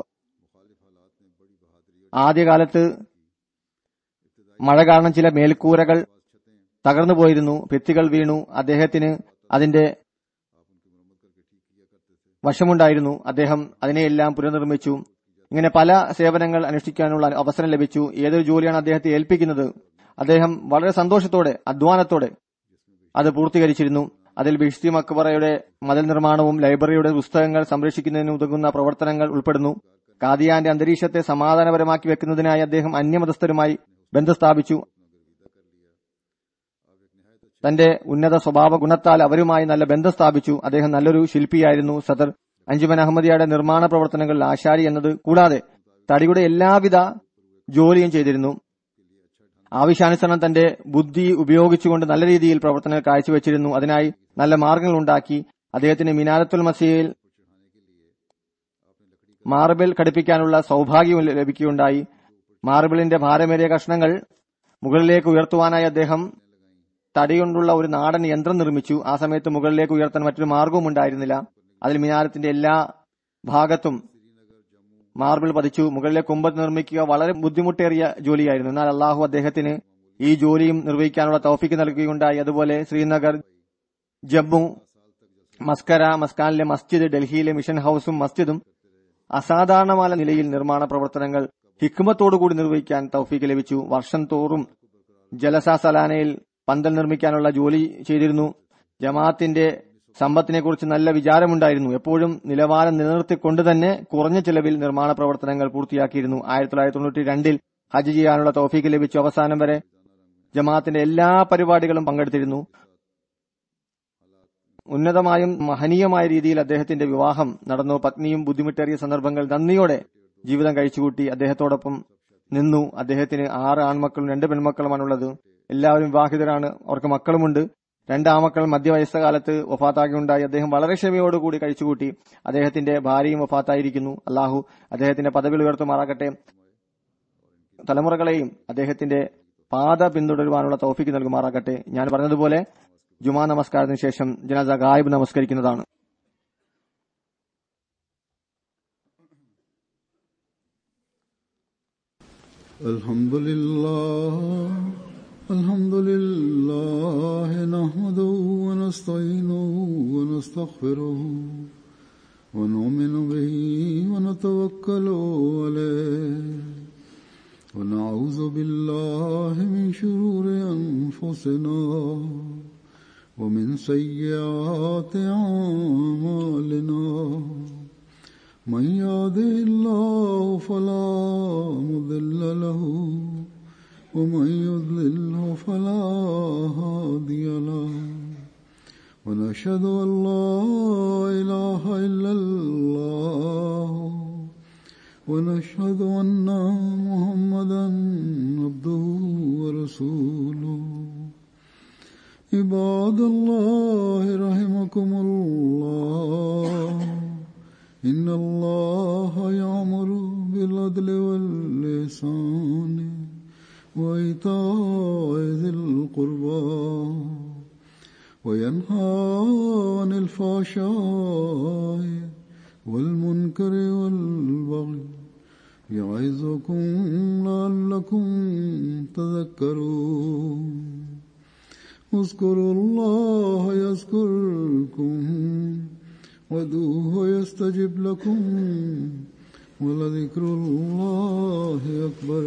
ആദ്യകാലത്ത് മഴ കാരണം ചില മേൽക്കൂരകൾ തകർന്നു പോയിരുന്നു ഭിത്തികൾ വീണു അദ്ദേഹത്തിന് അതിന്റെ വശമുണ്ടായിരുന്നു അദ്ദേഹം അതിനെയെല്ലാം പുനർനിർമ്മിച്ചു ഇങ്ങനെ പല സേവനങ്ങൾ അനുഷ്ഠിക്കാനുള്ള അവസരം ലഭിച്ചു ഏതൊരു ജോലിയാണ് അദ്ദേഹത്തെ ഏൽപ്പിക്കുന്നത് അദ്ദേഹം വളരെ സന്തോഷത്തോടെ അധ്വാനത്തോടെ അത് പൂർത്തീകരിച്ചിരുന്നു അതിൽ ബിഷ്തി മക്ബറയുടെ മതിൽ നിർമ്മാണവും ലൈബ്രറിയുടെ പുസ്തകങ്ങൾ സംരക്ഷിക്കുന്നതിന് ഉതകുന്ന പ്രവർത്തനങ്ങൾ ഉൾപ്പെടുന്നു കാദിയാന്റെ അന്തരീക്ഷത്തെ സമാധാനപരമാക്കി വെക്കുന്നതിനായി അദ്ദേഹം അന്യമതസ്ഥരുമായി ബന്ധം സ്ഥാപിച്ചു തന്റെ ഉന്നത സ്വഭാവ ഗുണത്താൽ അവരുമായി നല്ല ബന്ധം സ്ഥാപിച്ചു അദ്ദേഹം നല്ലൊരു ശില്പിയായിരുന്നു സദർ അഞ്ജുമൻ അഹമ്മദിയുടെ നിർമ്മാണ പ്രവർത്തനങ്ങളിൽ ആശാരി എന്നത് കൂടാതെ തടിയുടെ എല്ലാവിധ ജോലിയും ചെയ്തിരുന്നു ആവശ്യാനുസരണം തന്റെ ബുദ്ധി ഉപയോഗിച്ചുകൊണ്ട് നല്ല രീതിയിൽ പ്രവർത്തനങ്ങൾ കാഴ്ചവെച്ചിരുന്നു അതിനായി നല്ല മാർഗങ്ങൾ ഉണ്ടാക്കി അദ്ദേഹത്തിന് മിനാരത്തുൽ മസീൽ മാർബിൾ ഘടിപ്പിക്കാനുള്ള സൗഭാഗ്യം ലഭിക്കുകയുണ്ടായി മാർബിളിന്റെ ഭാരമേറിയ കഷ്ണങ്ങൾ മുകളിലേക്ക് ഉയർത്തുവാനായി അദ്ദേഹം തടികൊണ്ടുള്ള ഒരു നാടൻ യന്ത്രം നിർമ്മിച്ചു ആ സമയത്ത് മുകളിലേക്ക് ഉയർത്താൻ മറ്റൊരു മാർഗവും ഉണ്ടായിരുന്നില്ല അതിൽ മിനാരത്തിന്റെ എല്ലാ ഭാഗത്തും മാർബിൾ പതിച്ചു മുകളിലെ കുമ്പത്ത് നിർമ്മിക്കുക വളരെ ബുദ്ധിമുട്ടേറിയ ജോലിയായിരുന്നു എന്നാൽ അള്ളാഹു അദ്ദേഹത്തിന് ഈ ജോലിയും നിർവഹിക്കാനുള്ള തൗഫിക്ക് നൽകുകയുണ്ടായി അതുപോലെ ശ്രീനഗർ ജമ്മു മസ്കര മസ്കാനിലെ മസ്ജിദ് ഡൽഹിയിലെ മിഷൻ ഹൌസും മസ്ജിദും അസാധാരണമായ നിലയിൽ നിർമ്മാണ പ്രവർത്തനങ്ങൾ ഹിക്മത്തോടുകൂടി നിർവഹിക്കാൻ തൗഫീക്ക് ലഭിച്ചു വർഷം തോറും ജലസ സലാനയിൽ പന്തൽ നിർമ്മിക്കാനുള്ള ജോലി ചെയ്തിരുന്നു ജമാഅത്തിന്റെ സമ്പത്തിനെ കുറിച്ച് നല്ല വിചാരമുണ്ടായിരുന്നു എപ്പോഴും നിലവാരം നിലനിർത്തിക്കൊണ്ട് തന്നെ കുറഞ്ഞ ചെലവിൽ നിർമ്മാണ പ്രവർത്തനങ്ങൾ പൂർത്തിയാക്കിയിരുന്നു ആയിരത്തി തൊള്ളായിരത്തി തൊണ്ണൂറ്റി രണ്ടിൽ ഹജ്ജ് ചെയ്യാനുള്ള തോഫീക്ക് ലഭിച്ചു അവസാനം വരെ ജമാഅത്തിന്റെ എല്ലാ പരിപാടികളും പങ്കെടുത്തിരുന്നു ഉന്നതമായും മഹനീയമായ രീതിയിൽ അദ്ദേഹത്തിന്റെ വിവാഹം നടന്നു പത്നിയും ബുദ്ധിമുട്ടേറിയ സന്ദർഭങ്ങൾ നന്ദിയോടെ ജീവിതം കഴിച്ചുകൂട്ടി അദ്ദേഹത്തോടൊപ്പം നിന്നു അദ്ദേഹത്തിന് ആറ് ആൺമക്കളും രണ്ട് പെൺമക്കളുമാണുള്ളത് എല്ലാവരും വിവാഹിതരാണ് അവർക്ക് മക്കളുമുണ്ട് രണ്ട് ആമക്കൾ മധ്യവയസ്സ കാലത്ത് വഫാത്താകുണ്ടായി അദ്ദേഹം വളരെ ക്ഷമയോടുകൂടി കഴിച്ചുകൂട്ടി അദ്ദേഹത്തിന്റെ ഭാര്യയും വഫാത്തായിരിക്കുന്നു അള്ളാഹു അദ്ദേഹത്തിന്റെ പദവികൾ ഉയർത്തുമാറാകട്ടെ തലമുറകളെയും അദ്ദേഹത്തിന്റെ പാത പിന്തുടരുവാനുള്ള തൗഫിക്ക് നൽകുമാറാകട്ടെ ഞാൻ പറഞ്ഞതുപോലെ ജുമാ നമസ്കാരത്തിന് ശേഷം ജനാസ ഗായിബ് നമസ്കരിക്കുന്നതാണ് الحمد لله الحمد لله نحمده ونستعينه ونستغفره ونؤمن به ونتوكل عليه ونعوذ بالله من شرور أنفسنا ومن سيئات أعمالنا من يهده الله فلا مضل له ومن يضلله فلا هادي له ونشهد أن لا إله إلا الله ونشهد أن محمدا عبده ورسوله عباد الله رحمكم الله إن الله يأمر بالعدل واللسان وإيتاء ذي القربى وينهى عن الفحشاء والمنكر والبغي يعظكم لعلكم تذكرون اذكروا الله يذكركم وادعوه يستجب لكم ولذكر الله أكبر